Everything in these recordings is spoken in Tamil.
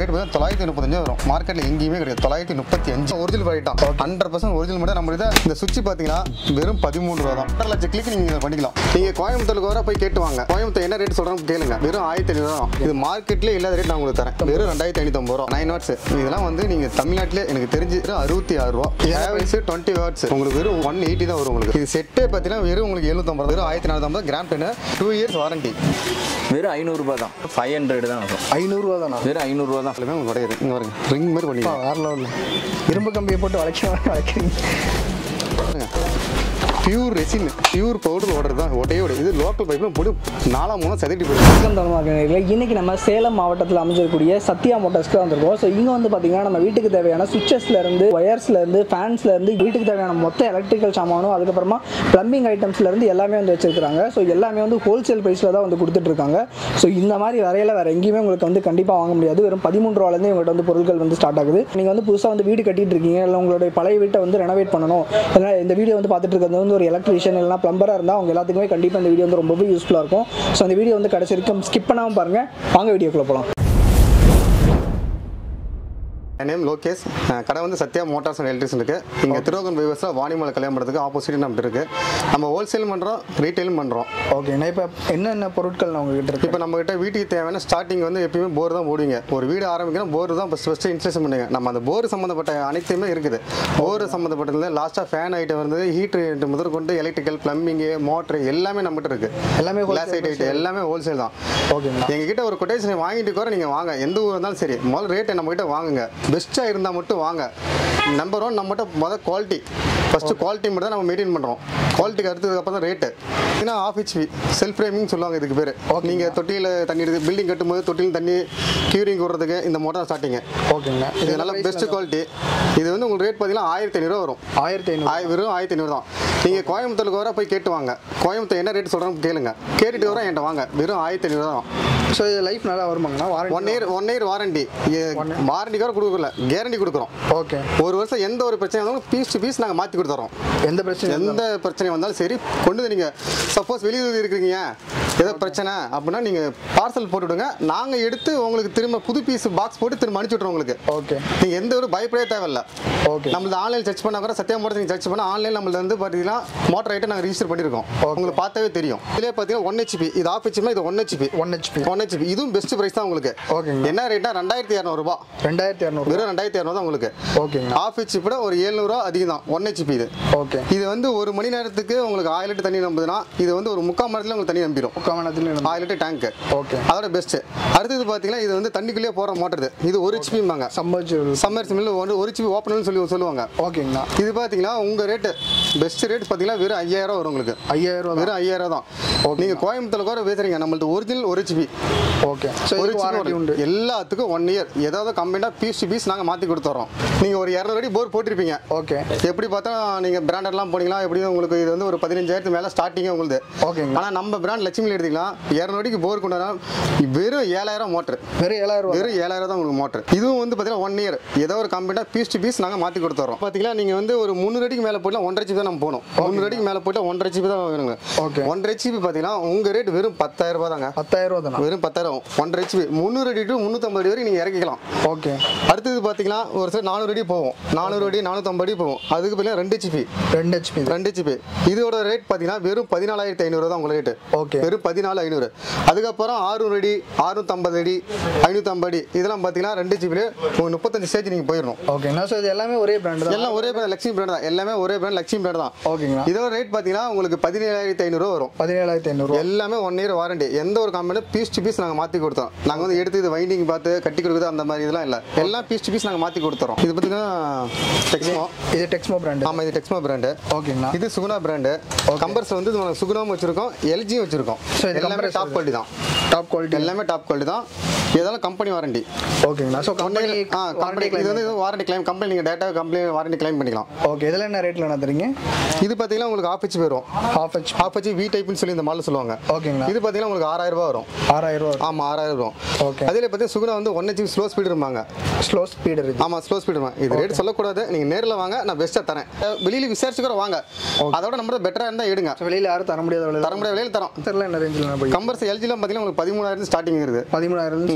ரேட் வந்து தொள்ளாயிரத்தி முப்பத்தஞ்சு வரும் மார்க்கெட்டில் எங்கேயுமே கிடையாது தொள்ளாயிரத்தி முப்பத்தி அஞ்சு ஒரிஜினல் ப்ராடக்ட் தான் ஹண்ட்ரட் பர்சன்ட் ஒரிஜினல் மட்டும் நம்ம இதை இந்த சுவிட்ச் பார்த்தீங்கன்னா வெறும் பதிமூணு ரூபா தான் ஒன்றரை லட்சம் கிளிக் நீங்கள் பண்ணிக்கலாம் நீங்கள் கோயம்புத்தூருக்கு வர போய் கேட்டு வாங்க கோயம்புத்தூர் என்ன ரேட் சொல்கிறோம் கேளுங்க வெறும் ஆயிரத்தி ஐநூறு தான் இது மார்க்கெட்லேயே இல்லாத ரேட் நான் உங்களுக்கு தரேன் வெறும் ரெண்டாயிரத்தி ஐநூற்றம்பது ரூபா நைன் வாட்ஸ் இதெல்லாம் வந்து நீங்கள் தமிழ்நாட்டிலே எனக்கு தெரிஞ்சு வெறும் அறுபத்தி ஆறு ரூபா ஹேவல்ஸ் டுவெண்ட்டி வாட்ஸ் உங்களுக்கு வெறும் ஒன் எயிட்டி தான் வரும் உங்களுக்கு இது செட்டே பார்த்தீங்கன்னா வெறும் உங்களுக்கு எழுநூத்தம்பது வெறும் ஆயிரத்தி நானூற்றம்பது கிராம் டென்னு டூ இயர்ஸ் வாரண்டி வெறும் ஐநூறுரூபா தான் ஃபைவ் ஹண்ட்ரட் தான் வரும் ஐநூறுரூவா தானா வெறும் ஐநூறுரூவா தான் எல்லாமே உங்களுக்கு கிடையாது இங்கே வருங்க ரிங் மாதிரி பண்ணிக்கலாம் வேற லெவலில் இரும்பு கம்பியை போட்டு வளைக்க வளைக்கிறீங்க பியூர் ரெசின் பியூர் பவுடர் ஓடுறது தான் ஒட்டே ஓடு இது லோக்கல் பைப்பில் போட்டு நாலாம் மூலம் செதட்டி போயிடும் வணக்கம் தலைமார்களே இன்னைக்கு நம்ம சேலம் மாவட்டத்தில் அமைஞ்சிருக்கக்கூடிய சத்யா மோட்டார்ஸ்க்கு வந்திருக்கோம் ஸோ இங்கே வந்து பார்த்தீங்கன்னா நம்ம வீட்டுக்கு தேவையான சுவிச்சஸ்ல இருந்து ஒயர்ஸ்ல இருந்து ஃபேன்ஸ்ல இருந்து வீட்டுக்கு தேவையான மொத்த எலக்ட்ரிக்கல் சாமானும் அதுக்கப்புறமா பிளம்பிங் ஐட்டம்ஸ்ல இருந்து எல்லாமே வந்து வச்சிருக்காங்க ஸோ எல்லாமே வந்து ஹோல்சேல் ப்ரைஸில் தான் வந்து கொடுத்துட்டு இருக்காங்க ஸோ இந்த மாதிரி வரையில வேற எங்கேயுமே உங்களுக்கு வந்து கண்டிப்பாக வாங்க முடியாது வெறும் பதிமூன்று ரூபாலேருந்து இவங்கள்ட்ட வந்து பொருட்கள் வந்து ஸ்டார்ட் ஆகுது நீங்கள் வந்து புதுசாக வந்து வீடு கட்டிட்டு இருக்கீங்க இல்லை உங்களுடைய பழைய வீட்டை வந்து ரெனோவேட் பண்ணணும் இல்லை இந்த வீடியோ வந்து பார்த்துட்டு இருக்கிறது வந்து ஒரு எலக்ட்ரிஷியன் இல்லைனா பிளம்பராக இருந்தால் அவங்க எல்லாத்துக்குமே கண்டிப்பாக இந்த வீடியோ வந்து ரொம்பவே யூஸ்ஃபுல்லாக இருக்கும் ஸோ அந்த வீடியோ வந்து கடைசி வரைக்கும் ஸ்கிப் பண்ணாமல் பாருங்கள் வாங்க வீடியோக்குள்ளே போகலாம் என் நேம் லோகேஷ் அஹ் கடை வந்து சத்யா மோட்டார்ஸ் அண்ட் எலக்ட்ரிஷன் இருக்கு இங்கே திருவகன் பைவர்ஸில் வாணிமலை கல்யாணம் பண்ணுறதுக்கு ஆப்போசிட் நம்ம இருக்கு நம்ம ஹோல்சேல் பண்ணுறோம் ரீட்டைலும் பண்ணுறோம் ஓகே நான் இப்போ என்னென்ன பொருட்கள் நான் உங்ககிட்ட இருக்கு இப்போ நம்ம கிட்ட வீட்டுக்கு தேவையான ஸ்டார்டிங் வந்து எப்பயுமே போர் தான் போடுவீங்க ஒரு வீடு ஆரம்பிக்கணும் போர் தான் ஃபஸ்ட் ஃபஸ்ட்டு இன்ஸ்டேஷன் பண்ணுங்க நம்ம அந்த போர் சம்மந்தப்பட்ட அனைத்துமே இருக்குது போர் சம்மந்தப்பட்டதுல லாஸ்ட்டாக ஃபேன் ஐட்டம் வந்து ஹீட்டர் முதல் கொண்டு எலக்ட்ரிக்கல் பிளம்பிங்கு மோட்ரு எல்லாமே நம்மகிட்ட இருக்கு எல்லாமே கிளாஸ் ஐட் ஐட்டம் எல்லாமே ஹோல்சேல் தான் ஓகேங்களா எங்ககிட்ட ஒரு கொட்டேஷன் வாங்கிட்டு கூட நீங்கள் வாங்க எந்த ஊர் இருந்தாலும் சரி முதல் ரேட்டை நம்மகிட்ட வாங்குங்க பெஸ்ட்டாக இருந்தால் மட்டும் வாங்க நம்பர் ஒன் நம்மகிட்ட முதல் குவாலிட்டி ஃபஸ்ட்டு குவாலிட்டி மட்டும் தான் நம்ம மெயின்டைன் பண்ணுறோம் குவாலிட்டிக்கு அடுத்ததுக்கு அப்புறம் தான் ரேட்டு ஏன்னா ஆஃப் ஹெச்பி செல்ஃப் ஃப்ரேமிங் சொல்லுவாங்க இதுக்கு பேர் நீங்கள் தொட்டியில் தண்ணி எடுத்து பில்டிங் கட்டும்போது தொட்டியில் தண்ணி க்யூரிங் விடுறதுக்கு இந்த மோட்டார் ஸ்டார்டிங்க ஓகேங்களா இது நல்ல பெஸ்ட் குவாலிட்டி இது வந்து உங்களுக்கு ரேட் பார்த்தீங்கன்னா ஆயிரத்தி ஐநூறுரூவா வரும் ஆயிரத்தி ஐநூறு ஆய் வெறும் ஆயிரத்தி ஐநூறு தான் நீங்கள் கோயம்புத்தூருக்கு வர போய் கேட்டு வாங்க கோயம்புத்தூர் என்ன ரேட் சொல்கிறோம் கேளுங்க கேட்டுட்டு வர என்கிட்ட வாங்க வெறும் ஆயிரத்தி ஐநூறு தான் ஸோ இது லைஃப் நல்லா வருமாங்கண்ணா warranty one year one year warranty warranty கூட கொடுக்கல கேரண்டி கொடுக்குறோம் ஓகே ஒரு வருஷம் எந்த ஒரு பிரச்சனை இருந்தாலும் பீஸ் டு பீஸ் நாங்கள் மாற்றி கொடுத்துறோம் எந்த பிரச்சனையும் எந்த பிரச்சனை வந்தாலும் சரி கொண்டு வந்து நீங்கள் சப்போஸ் வெளியூர் இருக்கிறீங்க ஏதோ பிரச்சனை அப்படின்னா நீங்கள் பார்சல் போட்டு விடுங்க நாங்கள் எடுத்து உங்களுக்கு திரும்ப புது பீஸ் பாக்ஸ் போட்டு திரும்ப அனுப்பிச்சு விட்றோம் உங்களுக்கு ஓகே நீங்கள் எந்த ஒரு பயப்படவே தேவையில்ல ஓகே நம்மளது ஆன்லைன் சர்ச் பண்ணா கூட சத்தியம் மோட்டர் நீங்கள் சர்ச் பண்ணால் ஆன்லைன் நம்மளது வந்து பார்த்தீங்கன்னா மோட்டர் ஐட்டம் நாங்கள் ரிஜிஸ்டர் பண்ணியிருக்கோம் உங்களுக்கு பார்த்தாவே தெரியும் இதிலே பார்த்தீங்கன்னா ஒன் ஹெச்பி இது ஆஃப் ஹெச்பி இது one HP one HP one HP இதுவும் பெஸ்ட் ப்ரைஸ் தான் உங்களுக்கு ஓகேங்க என்ன ரேட்னா ரெண்டாயிரத்தி இரநூறுபா ரெண்டாயிரத்தி இரநூறு வெறும் ரெண்டாயிரத்தி இரநூறு தான் உங்களுக்கு ஓகேங்கண்ணா ஆஃப் ஹெச்பி கூட ஒரு ஏழ்நூறுவா அதிகம் தான் ஒன் ஹெச்பி இது ஓகே இது வந்து ஒரு மணி நேரத்துக்கு உங்களுக்கு ஆயிரம் லிட்டர் தண்ணி நம்புதுன்னா இது வந்து ஒரு முக்கால் மணி நேரத்தில் உங்களுக்கு தண்ணி நம்பிடும் முக்காமணத்தில் ஆயிரம் லிட்டர் டேங்க் ஓகே அதோட பெஸ்ட் அடுத்தது பார்த்தீங்கன்னா இது வந்து தண்ணிக்குள்ளேயே போகிற மோட்டர் இது இது ஒரு ஹெச்பிம்பாங்க சம்மர்ஜிபிள் சம்மர் சிமில் வந்து ஒரு ஹெச்பி ஓப்பன் சொல்லி சொல்லுவாங்க ஓகேங்கண்ணா இது பார்த்தீங்கன்னா உங்கள் ரேட்டு பெஸ்ட் ரேட் பார்த்தீங்கன்னா வெறும் ஐயாயிரம் வரும் உங்களுக்கு ஐயாயிரம் ரூபா வெறும் ஐயாயிரம் தான் நீங்கள் கோயம்புத்தூர்ல கூட பேசுறீங்க நம்மள்ட்ட ஒரிஜினல் ஒரு ஹெச்பி ஓகே ஸோ ஒரு இதுக்கு வாரண்டி உண்டு ஹெச்பி எல்லாத்துக்கும் ஒன் இயர் ஏதாவது கம்பெனியாக பீஸ் டு பீஸ் நாங்கள் மாற்றி கொடுத்துறோம் நீங்கள் ஒரு இரநூறு அடி போர் போட்டிருப்பீங்க ஓகே எப்படி பார்த்தா நீங்கள் பிராண்டட்லாம் போனீங்களா எப்படியும் உங்களுக்கு இது வந்து ஒரு பதினஞ்சாயிரத்து மேலே ஸ்டார்டிங்கே உங்களுக்கு ஓகேங்க ஆனால் நம்ம பிராண்ட் லட்சுமியில் எடுத்துக்கலாம் இரநூறு அடிக்கு போர் கொண்டாடா வெறும் ஏழாயிரம் மோட்ரு வெறும் ஏழாயிரம் ரூபா வெறும் ஏழாயிரம் தான் உங்களுக்கு மோட்டர் இதுவும் வந்து பார்த்தீங்கன்னா ஒன் இயர் ஏதோ ஒரு கம்பெனியாக பீஸ் டு பீஸ் நாங்கள் மாற்றி கொடுத்துறோம் பார்த்தீங்கன்னா நீங்கள் வந்து ஒரு முந்நூறு அடிக்கு மேலே போயிட்டா ஒன்றரை ஜிபி தான் நம்ம போகணும் முந்நூறு அடிக்கு மேலே போயிட்டா ஒன்றரை ஜிபி தான் வேணுங்க Okay. ஒன்றரை ஜிபி பார்த்தீங்கன்னா உங்கள் ரேட் வெறும் பத்தாயிரம் ரூபாய் தாங்க பத்தாயிரம் ரூபா தானா வெறும் பத்தாயிரம் ஒன்றரை ஹெச்பி முந்நூறு அடி டு முந்நூற்றம்பது அடி வரைக்கும் நீங்கள் இறக்கிக்கலாம் ஓகே அடுத்தது பார்த்தீங்கன்னா ஒரு சில நானூறு அடி போவோம் நானூறு அடி நானூற்றம்பது அடி போவோம் அதுக்கு பார்த்தீங்கன்னா ரெண்டு ஹெச்பி ரெண்டு ஹெச்பி ரெண்டு ஹெச்பி இதோட ரேட் பார்த்தீங்கன்னா வெறும் பதினாலாயிரத்தி ஐநூறு தான் உங்கள் ரேட்டு ஓகே வெறும் பதினாலு ஐநூறு அதுக்கப்புறம் ஆறுநூறு அடி ஆறுநூற்றம்பது அடி ஐநூற்றம்பது அடி இதெல்லாம் பார்த்தீங்கன்னா ரெண்டு ஜிபிலே உங்களுக்கு முப்பத்தஞ்சு ஸ்டேஜ் நீங்கள் போயிடணும் ஓகேண்ணா ஸோ இது எல்லாமே ஒரே பிராண்டு தான் எல்லாம் ஒரே பிராண்ட் லட்சுமி பிராண்ட் தான் எல்லாமே ஒரே பிராண்ட் லட்சுமி பிராண்ட் தான் ஓகேங்கண்ணா இதோட ரேட் பார்த்தீங்கன்னா உங்களுக்கு பதினேழாயிரத்தி ஐநூறுரூவா வரும் பதினேழாயிரத்தி ஐநூறுரூவா எல்லாமே ஒன் இயர் வாரண்டி எந்த ஒரு கம்பெனி பீஸ் டு பீஸ் நாங்கள் மாற்றி கொடுத்தோம் நாங்கள் வந்து எடுத்து இது வைண்டிங் பார்த்து கட்டி கொடுக்குறது அந்த மாதிரி இதெல்லாம் இல்லை எல்லாம் பீஸ் டு பீஸ் நாங்கள் மாற்றி கொடுத்துறோம் இது பார்த்தீங்கன்னா டெக்ஸ்மோ இது டெக்ஸ்மோ பிராண்டு ஆமாம் இது டெக்ஸ்மோ பிராண்டு ஓகேங்கண்ணா இது சுகுணா பிராண்டு கம்பர்ஸ் வந்து இது நம்ம சுகுணாவும் வச்சிருக்கோம் எல்ஜியும் வச்சிருக்கோம் So, இது எல்லாமே compressor டாப் குவாலிட்டி தான் டாப் குவாலிட்டி எல்லாமே டாப் குவாலிட்டி தான் இதெல்லாம் கம்பெனி வாரண்டி ஓகேங்கண்ணா ஸோ கம்பெனி ஆ கம்பெனி இது வந்து வாரண்டி கிளைம் கம்பெனி நீங்கள் டேட்டா கம்பெனி வாரண்டி கிளைம் பண்ணிக்கலாம் ஓகே இதில் என்ன ரேட்டில் என்ன தரீங்க இது பார்த்தீங்கன்னா உங்களுக்கு ஆஃப் ஹெச் வரும் half H half H V டைப்னு சொல்லி இந்த மாடல் சொல்லுவாங்க ஓகேங்கண்ணா இது பார்த்தீங்கன்னா உங்களுக்கு ஆறாயிரம் ரூபாய் வரும் ஆறாயிரம் ரூபா ஆமாம் ஆறாயிரம் வரும் Okay. அதில் பார்த்தீங்கன்னா சுகுணா வந்து ஒன் ஹெச் ஸ்லோ ஸ்பீடு இருப்பாங்க ஸ்லோ ஸ்பீடு இருக்கு ஆமாம் ஸ்லோ ஸ்பீடு இது ரேட் சொல்லக்கூடாது நீங்கள் நேரில் வாங்க நான் பெஸ்ட்டாக தரேன் வெளியில் விசாரிச்சு கூட வாங்க அதோட நம்ம பெட்டராக இருந்தால் எடுங்க ஸோ வெளியில் யாரும் தர முடியாத விலையில தர முடியாத விலையில் தரோம் தெரியல என்ன ரேஞ்சில் போய் கம்பர்ஸ் எல்ஜிலாம் பார்த்தீங்கன்னா உங்களுக்கு பதிமூணாயிரம் ஸ்டார்டிங் இருக்குது பதிமூணாயிரம்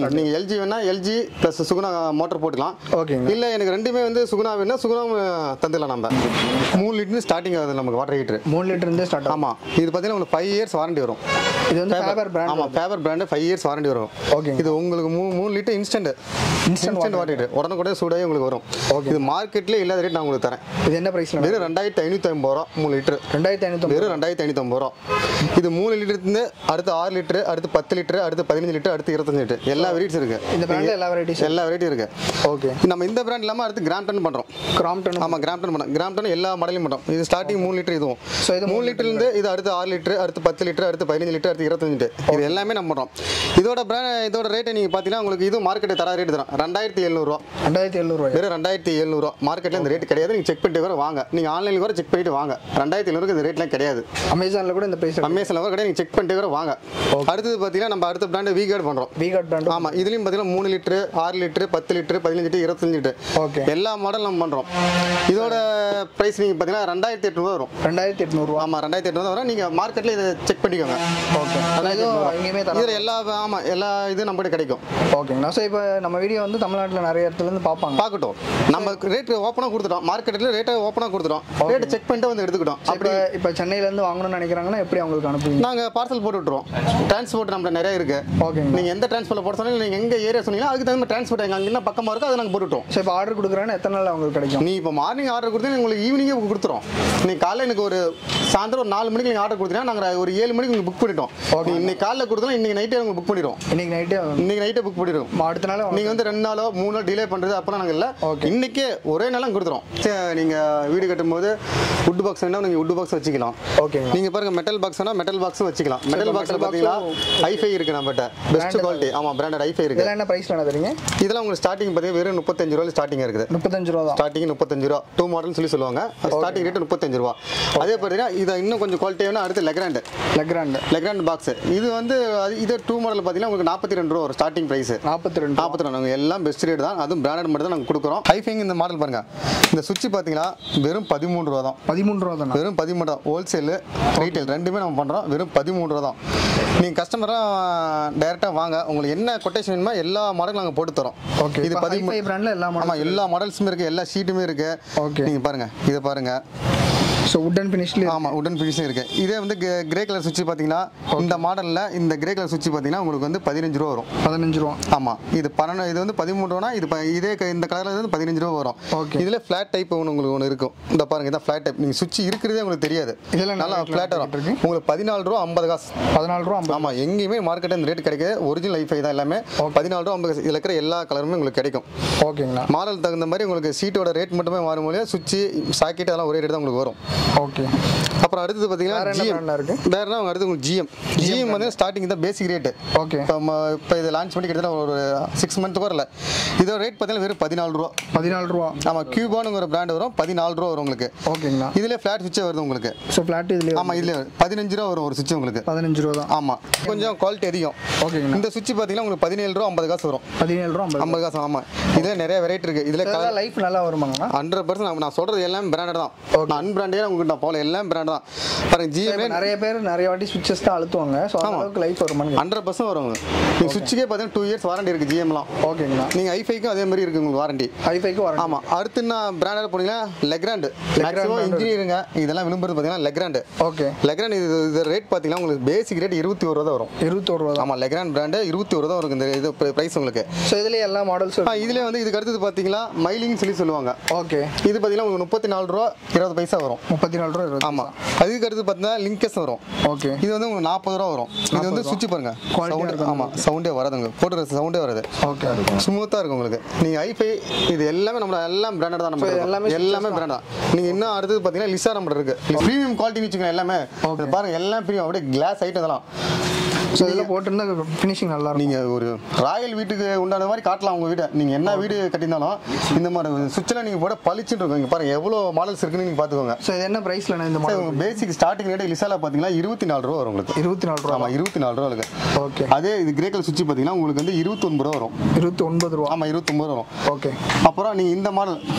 மாடல் நீங்க எல்ஜி வேணா எல்ஜி ப்ளஸ் சுகுணா மோட்டர் போட்டுக்கலாம் ஓகேங்க இல்ல எனக்கு ரெண்டுமே வந்து சுகுணா வேணா சுகுணா தந்துடலாம் நம்ம மூணு லிட்டர் ஸ்டார்டிங் ஆகுது நமக்கு வாட்டர் ஹீட்டர் மூணு லிட்டர் இருந்தே ஸ்டார்ட் ஆகும் ஆமா இது பார்த்தீங்கன்னா உங்களுக்கு ஃபைவ் இயர்ஸ் வாரண்டி வரும் இது வந்து ஃபேபர் பிராண்ட் ஆமா Faber brand five years warranty வரும் ஓகேங்க. இது உங்களுக்கு மூணு மூணு litre instant instant water heater உடனுக்குடனே சூடாகி உங்களுக்கு வரும் இது மார்க்கெட்ல இல்லாத ரேட் நான் உங்களுக்கு தரேன் இது என்ன பிரைஸ்ல வெறும் ரெண்டாயிரத்தி ஐநூற்றி ஐம்பது ரூபா மூணு லிட்டர் ரெண்டாயிரத்தி ஐநூத்தி வெறும் ரெண்டாயிரத்தி ஐநூற்றம்பது ரூபா இது மூணு லிட்டருந்து அடுத்து ஆறு லிட்டர் அடுத்து பத்து லிட்டர் அடுத்து பதினஞ்சு லிட்டர் அடுத்து இருபத்தஞ்சு லிட்டர் எல்லா வெரைட்டிஸ் இருக்கு இந்த பிராண்ட்ல எல்லா வெரைட்டிஸ் எல்லா வெரைட்டியும் இருக்கு ஓகே நம்ம இந்த பிராண்ட் இல்லாமல் அடுத்து கிராம்டன் பண்றோம் கிராம்டன் ஆமா கிராம்டன் பண்ணோம் கிராம்டன் எல்லா மாடலையும் பண்றோம் இது ஸ்டார்டிங் மூணு லிட்டர் இதுவும் So, இது மூணு லிட்டர்லேருந்து இது அடுத்து ஆறு லிட்டர் அடுத்து பத்து லிட்டர் அடுத்து பதினஞ்சு லிட்டர் அடுத்து இருபத்தஞ்சு லிட்டர் இது எல்லாமே நம்ம பண்றோம் இதோட பிராண்ட் இதோட ரேட்டை நீங்க பார்த்தீங்கன்னா உங்களுக்கு இது மார்க்கெட்டை தர ரேட் தரும் ரெண்டாயிரத்தி எழுநூறுவா ரெண்டாயிரத்தி எழுநூறுவாய் வெறும் ரெண்டாயிரத்தி எழுநூறுவா மார்க்கெட்டில் இந்த ரேட் கிடையாது நீங்கள் செக் பண்ணிட்டு கூட வாங்க நீங்கள் ஆன்லைனில் கூட செக் பண்ணிட்டு வாங்க ரெண்டாயிரத்தி எழுநூறுக்கு இந்த ரேட்லாம் கிடையாது அமேசான்ல கூட இந்த பிரைஸ் அமேசானில் கூட கிடையாது நீங்கள் செக் பண்ணிட்டு கூட வாங்க அடுத்தது பார்த்தீங்கன்னா நம்ம அடுத்த பிராண்டு வி கார்டு பண்ணுறோம் விகாட் பிராண்ட் ஆமாம் இதுலேயும் பார்த்தீங்கன்னா மூணு லிட்டரு ஆறு லிட்டரு பத்து லிட்டரு பதினஞ்சு லிட்டர் இருபத்தஞ்சு லிட்டர் ஓகே எல்லா மாடல் நம்ம பண்ணுறோம் இதோட ப்ரைஸ் நீங்கள் பார்த்தீங்கன்னா ரெண்டாயிரத்தி எட்நூறுவா வரும் ரெண்டாயிரத்தி எட்நூறுவா ஆமாம் ரெண்டாயிரத்தி எட்நூறுவா வரும் நீங்கள் மார்க்கெட்டில் இதை செக் பண்ணிக்கோங்க ஓகே இதுவும் எங்கேயுமே தர இதில் எல்லா ஆமாம் எல்லா இது நம்மகிட்ட கிடைக்கும் ஓகேங்கண்ணா ஸோ இப்போ நம்ம வீடியோ வந்து தமிழ்நாட்டில் நிறைய இடத்துல இருந்து பார்ப்பாங்க பார்க்கட்டும் நம்ம ரேட் ஓப்பனாக கொடுத்துட்டோம் மார்க்கெட்டில் ரேட்டை ஓப்பனாக கொடுத்துட்டோம் ரேட்டை செக் பண்ணிட்டு வந்து எடுத்துக்கிட்டோம் அப்படி இப்போ சென்னையிலேருந்து வாங்கணும்னு நினைக்கிறாங்கன்னா எப்படி அவங்களுக்கு அனுப்புவீங்க நாங்கள் பார்சல் போட்டு விட்டுருவோம் டிரான்ஸ்போர்ட் நம்மள நிறைய இருக்கு ஓகேங்க நீங்கள் எந்த டிரான்ஸ்போர்ட்டில் போட சொன்னாலும் நீங்கள் எங்கே ஏரியா சொன்னீங்கன்னா அதுக்கு தகுந்த டிரான்ஸ்போர்ட் எங்கே அங்கே என்ன பக்கமாக இருக்கோ அதை நாங்கள் போட்டுவிட்டோம் ஸோ இப்போ ஆர்டர் கொடுக்குறேன்னா எத்தனை நாள் அவங்களுக்கு கிடைக்கும் நீ இப்போ மார்னிங் ஆர்டர் கொடுத்து உங்களுக்கு ஈவினிங்கே கொடுத்துரும் நீ காலைல எனக்கு ஒரு சாயந்தரம் ஒரு நாலு மணிக்கு நீங்கள் ஆர்டர் கொடுத்தீங்கன்னா நாங்கள் ஒரு ஏழு மணிக்கு உங்களுக்கு புக் பண்ணிட்டோம் நீ இன்னைக்கு காலைல கொடுத்தா இன்னைக்கு நைட்டே உங்களுக்கு புக் பண்ணிடுவோம் இன்னைக்கு நைட்டு இன்னைக்கு நைட்டே புக் பண்ணிடுவோம் அடுத்த நாள் நீங்கள் வந்து ரெண்டு நாளோ மூணு நாள் டிலே பண்ணுறது அப்போலாம் நாங்கள் இல்லை Okay. இன்னைக்கே ஒரே நாளும் கொடுத்துரும் சரி நீங்கள் வீடு கட்டும்போது வுட் பாக்ஸ் வேணா நீங்கள் வுட் பாக்ஸ் வச்சுக்கலாம் ஓகேங்க நீங்க பாருங்க மெட்டல் பாக்ஸ் வேணா மெட்டல் பாக்ஸும் வச்சுக்கலாம் மெட்டல் இப்ப பாக்ஸ்ல metal box பாத்தீங்கன்னா ஐஃபை இருக்கு நம்மகிட்ட பெஸ்ட் குவாலிட்டி ஆமா பிராண்டட் ஐஃபை இருக்கு இதெல்லாம் என்ன ப்ரைஸில் என்ன தரீங்க இதெல்லாம் உங்களுக்கு ஸ்டார்டிங் பார்த்தீங்கன்னா வெறும் முப்பத்தஞ்சு ரூபாய் ஸ்டார்டிங் இருக்குது முப்பத்தஞ்சு ரூபா தான் ஸ்டார்டிங் முப்பத்தஞ்சு ரூபா டூ மாடல் சொல்லி சொல்லுவாங்க ஸ்டார்டிங் ரேட் முப்பத்தஞ்சு ரூபா அதே பார்த்தீங்கன்னா இதை இன்னும் கொஞ்சம் குவாலிட்டி வேணும் அடுத்து லெக்ராண்ட் லெக்ராண்டு லெக்ராண்ட் பாக்ஸ் இது வந்து அது- இது டூ மாடல் பார்த்தீங்கன்னா உங்களுக்கு நாற்பத்தி ரெண்டு ரூபா ஒரு ஸ்டார்டிங் பிரைஸ் நாற்பத்தி ரெண்டு நாற்பத்தி ரெண்டு எல்லாம் பெஸ்ட் ரேட் தான் அதுவும் பிராண்டட் மட்டும் தான் நாங்கள் கொடுக்குறோம் ஐஃபைங் இந்த மாடல் பாருங்க இந்த சுவிட்ச் பார்த்தீங்கன்னா வெறும் பதிமூணு ரூபா தான் பதிமூணு ரூபா தானே வெறும் பதிமூணு ரூபா ஹோல்சேல் ரீட்டைல் ரெண்டுமே நம்ம பண்ணுறோம் வெறும் பதிமூணு ரூபா தான் நீங்கள் கஸ்டமராக டைரெக்டாக வாங்க உங்களுக்கு என்ன கொட்டேஷன் வேணுமோ எல்லா மாடலும் நாங்கள் போட்டு தரோம் ஓகே இது இது பதிமூணு பதிமூணு பிராண்டில் எல்லா ஆமாம் மாடல் எல்லா மாடல்ஸுமே இருக்குது எல்லா ஷீட்டுமே இருக்குது Okay. நீங்கள் பாருங்கள் இதை பாருங்கள் ஸோ உட் அண்ட் ஃபினிஷ்லேயே ஆமாம் உடன் ஃபினிஷிங் இருக்குது இதே வந்து கிரே கலர் சுவிட்ச் பார்த்தீங்கன்னா இந்த மாடலில் இந்த கிரே கலர் சுவிட்ச் பார்த்தீங்கன்னா உங்களுக்கு வந்து பதினஞ்சு ரூபா வரும் பதினஞ்சு ரூபா ஆமாம் இது பன்னெண்டு இது வந்து பதிமூணு ரூபா இது ப- இதே க- இந்த கலரில் வந்து பதினஞ்சு ரூபா வரும் Okay. இதில் ஃப்ளாட் டைப் ஒன்று உங்களுக்கு ஒன்று இருக்கும் இந்த பாருங்க இதான் ஃப்ளாட் டைப் நீங்கள் சுவிட்ச் இருக்கிறதே உங்களுக்கு தெரியாது இதெல்லாம் என்ன நல்லா rate ல ஃப்ளாட் வரும் இருக்கு? உங்களுக்கு பதினாலு ரூபா ஐம்பது காசு பதினாலு ரூபா ஐம்பது ஆமாம் எங்கேயுமே மார்க்கெட்டில் இந்த ரேட் கிடைக்காது ஒரிஜினல் ஐஃபை தான் எல்லாமே பதினாலு ரூபா ஐம்பது காசு இதில் இருக்கிற எல்லா கலருமே உங்களுக்கு கிடைக்கும் ஓகேங்களா மாடல் தகுந்த மாதிரி உங்களுக்கு சீட்டோட ரேட் மட்டுமே மாறும் மொழியா சுவிட்ச் சாக்கெட் அதெல்லாம் ஒரே ரேட் தான் உங்களுக்கு வரும் ஓகே அப்புறம் அடுத்தது வேற பார்த்தீங்கன்னா என்ன ஜிஎம் brand ல இருக்கு? வேறனா அவங்க அடுத்து உங்களுக்கு ஜிஎம் ஜிஎம் வந்து ஸ்டார்டிங் தான் பேசிக் ரேட்டு ஓகே இப்போ இப்போ இதை லான்ச் பண்ணி கிட்டத்தட்ட ஒரு சிக்ஸ் மந்த் வரல இதோட ரேட் பார்த்தீங்கன்னா வெறும் பதினாலு ரூபா பதினாலு ரூபா ஆமாம் கியூபானுங்கிற பிராண்ட் வரும் பதினாலு ரூபா வரும் உங்களுக்கு ஓகேங்களா இதுல ஃபிளாட் சுவிட்சே வருது உங்களுக்கு ஸோ ஃப்ளாட் இதுலேயே ஆமா இதுல பதினஞ்சு ரூபா வரும் ஒரு சுவிட்ச் உங்களுக்கு பதினஞ்சு ரூபா தான் ஆமா கொஞ்சம் குவாலிட்டி அதிகம் ஓகேங்கண்ணா இந்த சுவிட்ச் பார்த்தீங்கன்னா உங்களுக்கு பதினேழு ரூபா ஐம்பது காசு வரும் பதினேழு ரூபா ஐம்பது ஐம்பது காசு ஆமா இதுல நிறைய வெரைட்டி இருக்கு இதுல இதெல்லாம் லைஃப் நல்லா வருமாங்கண்ணா ஹண்ட்ரட் பர்சன்ட் நான் சொல்றது எல்லாம் பிராண்டட் தான் Okay. நான் அன்பிராண்டே உங்களுக்கு நான் போல எல்லாம் பிராண்ட் தான் பாருங்க இப்ப ஜிஎம் நிறைய பேர் நிறைய வாட்டி சுவிச்சஸ் தான் அழுத்துவாங்க ஸோ அந்த அளவுக்கு லைஃப் வருமான்னு ஹண்ட்ரட் பர்சன்ட் வரும் நீங்க சுவிட்சுக்கே பார்த்தீங்கன்னா டூ இயர்ஸ் வாரண்டி இருக்கு ஜிஎம்லாம் ஓகேங்கண்ணா நீங்க ஐஃபைக்கும் அதே மாதிரி இருக்கு உங்களுக்கு வாரண்டி ஹைஃபைக்கு வரும் ஆமா அடுத்து நான் பிராண்டட் போனீங்கன்னா லெக்ராண்டு மேக்ஸிமம் brand இன்ஜினியருங்க இதெல்லாம் விரும்புறது பார்த்தீங்கன்னா லெக்ராண்டு ஓகே லெக்ராண்ட் இது இது ரேட் பார்த்தீங்கன்னா உங்களுக்கு பேசிக் ரேட் இருபத்தி ஒரு ரூபா தான் வரும் இருபத்தோரு ரூபா தான் ஆமா லெக்ராண்ட் பிராண்டு இருபத்தி ஒரு தான் வரும் இந்த இது ப்ரைஸ் உங்களுக்கு ஸோ இதுலேயே எல்லா மாடல்ஸும் ஆ, இதுல வந்து இதுக்கு அடுத்தது பார்த்தீங்கன்னா மைலிங் சொல்லி சொல்லுவாங்க ஓகே இது பார்த்தீங்கன்னா உங்களுக்கு முப்பத்தி நாலு ரூபா இருபது பைசா வரும் முப்பத்தி நாலு ரூபா இருபது ஆமா அதுக்கு அடுத்து பார்த்தீங்கன்னா லிங்கஸ் வரும் ஓகே இது வந்து உங்களுக்கு நாற்பது ரூபா வரும் இது வந்து சுவிட்ச் பாருங்க Quality சவுண்ட் இருக்கும் ஆமா சவுண்டே வராதுங்க போட்டுற சவுண்டே வராது ஓகே ஸ்மூத்தாக இருக்கும் உங்களுக்கு நீங்கள் ஐஃபை இது எல்லாமே நம்ம எல்லாம் பிராண்டட் தான் நம்ம So, எல்லாமே எல்லாமே எல்லாமே பிராண்ட் தான் நீங்கள் இன்னும் அடுத்தது பார்த்தீங்கன்னா லிசா நம்ம இருக்கு ப்ரீமியம் குவாலிட்டி வச்சுக்கோங்க எல்லாமே Okay. இது பாருங்க எல்லாம் ப்ரீமியம் அப்படியே கிளாஸ் ஐட்டம் இதெல்லாம் ஸோ இதில் போட்டிருந்தா ஃபினிஷிங் நல்லா இருக்கும் நீங்கள் ஒரு ராயல் வீட்டுக்கு உண்டான மாதிரி காட்டலாம் உங்கள் வீட்டை நீங்கள் என்ன வீடு கட்டியிருந்தாலும் இந்த மாதிரி சுவிட்சில் நீங்கள் போட பளிச்சுட்டு இருக்கும் இங்கே பாருங்க எவ்வளோ மாடல்ஸ் இருக்குன்னு நீங்கள் பார்த்துக்கோங்க ஸோ இது என்ன ப்ரைஸில் இந்த மாடல் பேசிக் ஸ்டார்டிங் ரேட் லிசால பார்த்தீங்கன்னா இருபத்தி நாலு ரூபா வரும் உங்களுக்கு இருபத்தி நாலு ரூபா ஆமாம் இருபத்தி நாலு ரூபா இருக்கு ஓகே அதே இது கிரேக்கல் சுவிட்ச் பார்த்தீங்கன்னா உங்களுக்கு வந்து இருபத்தொன்பது ரூபா வரும் இருபத்தி ஒன்பது ரூபா ஆமாம் இருபத்தொம்பது ரூபா வரும் ஓகே அப்புறம் நீங்கள் இந்த மாடல்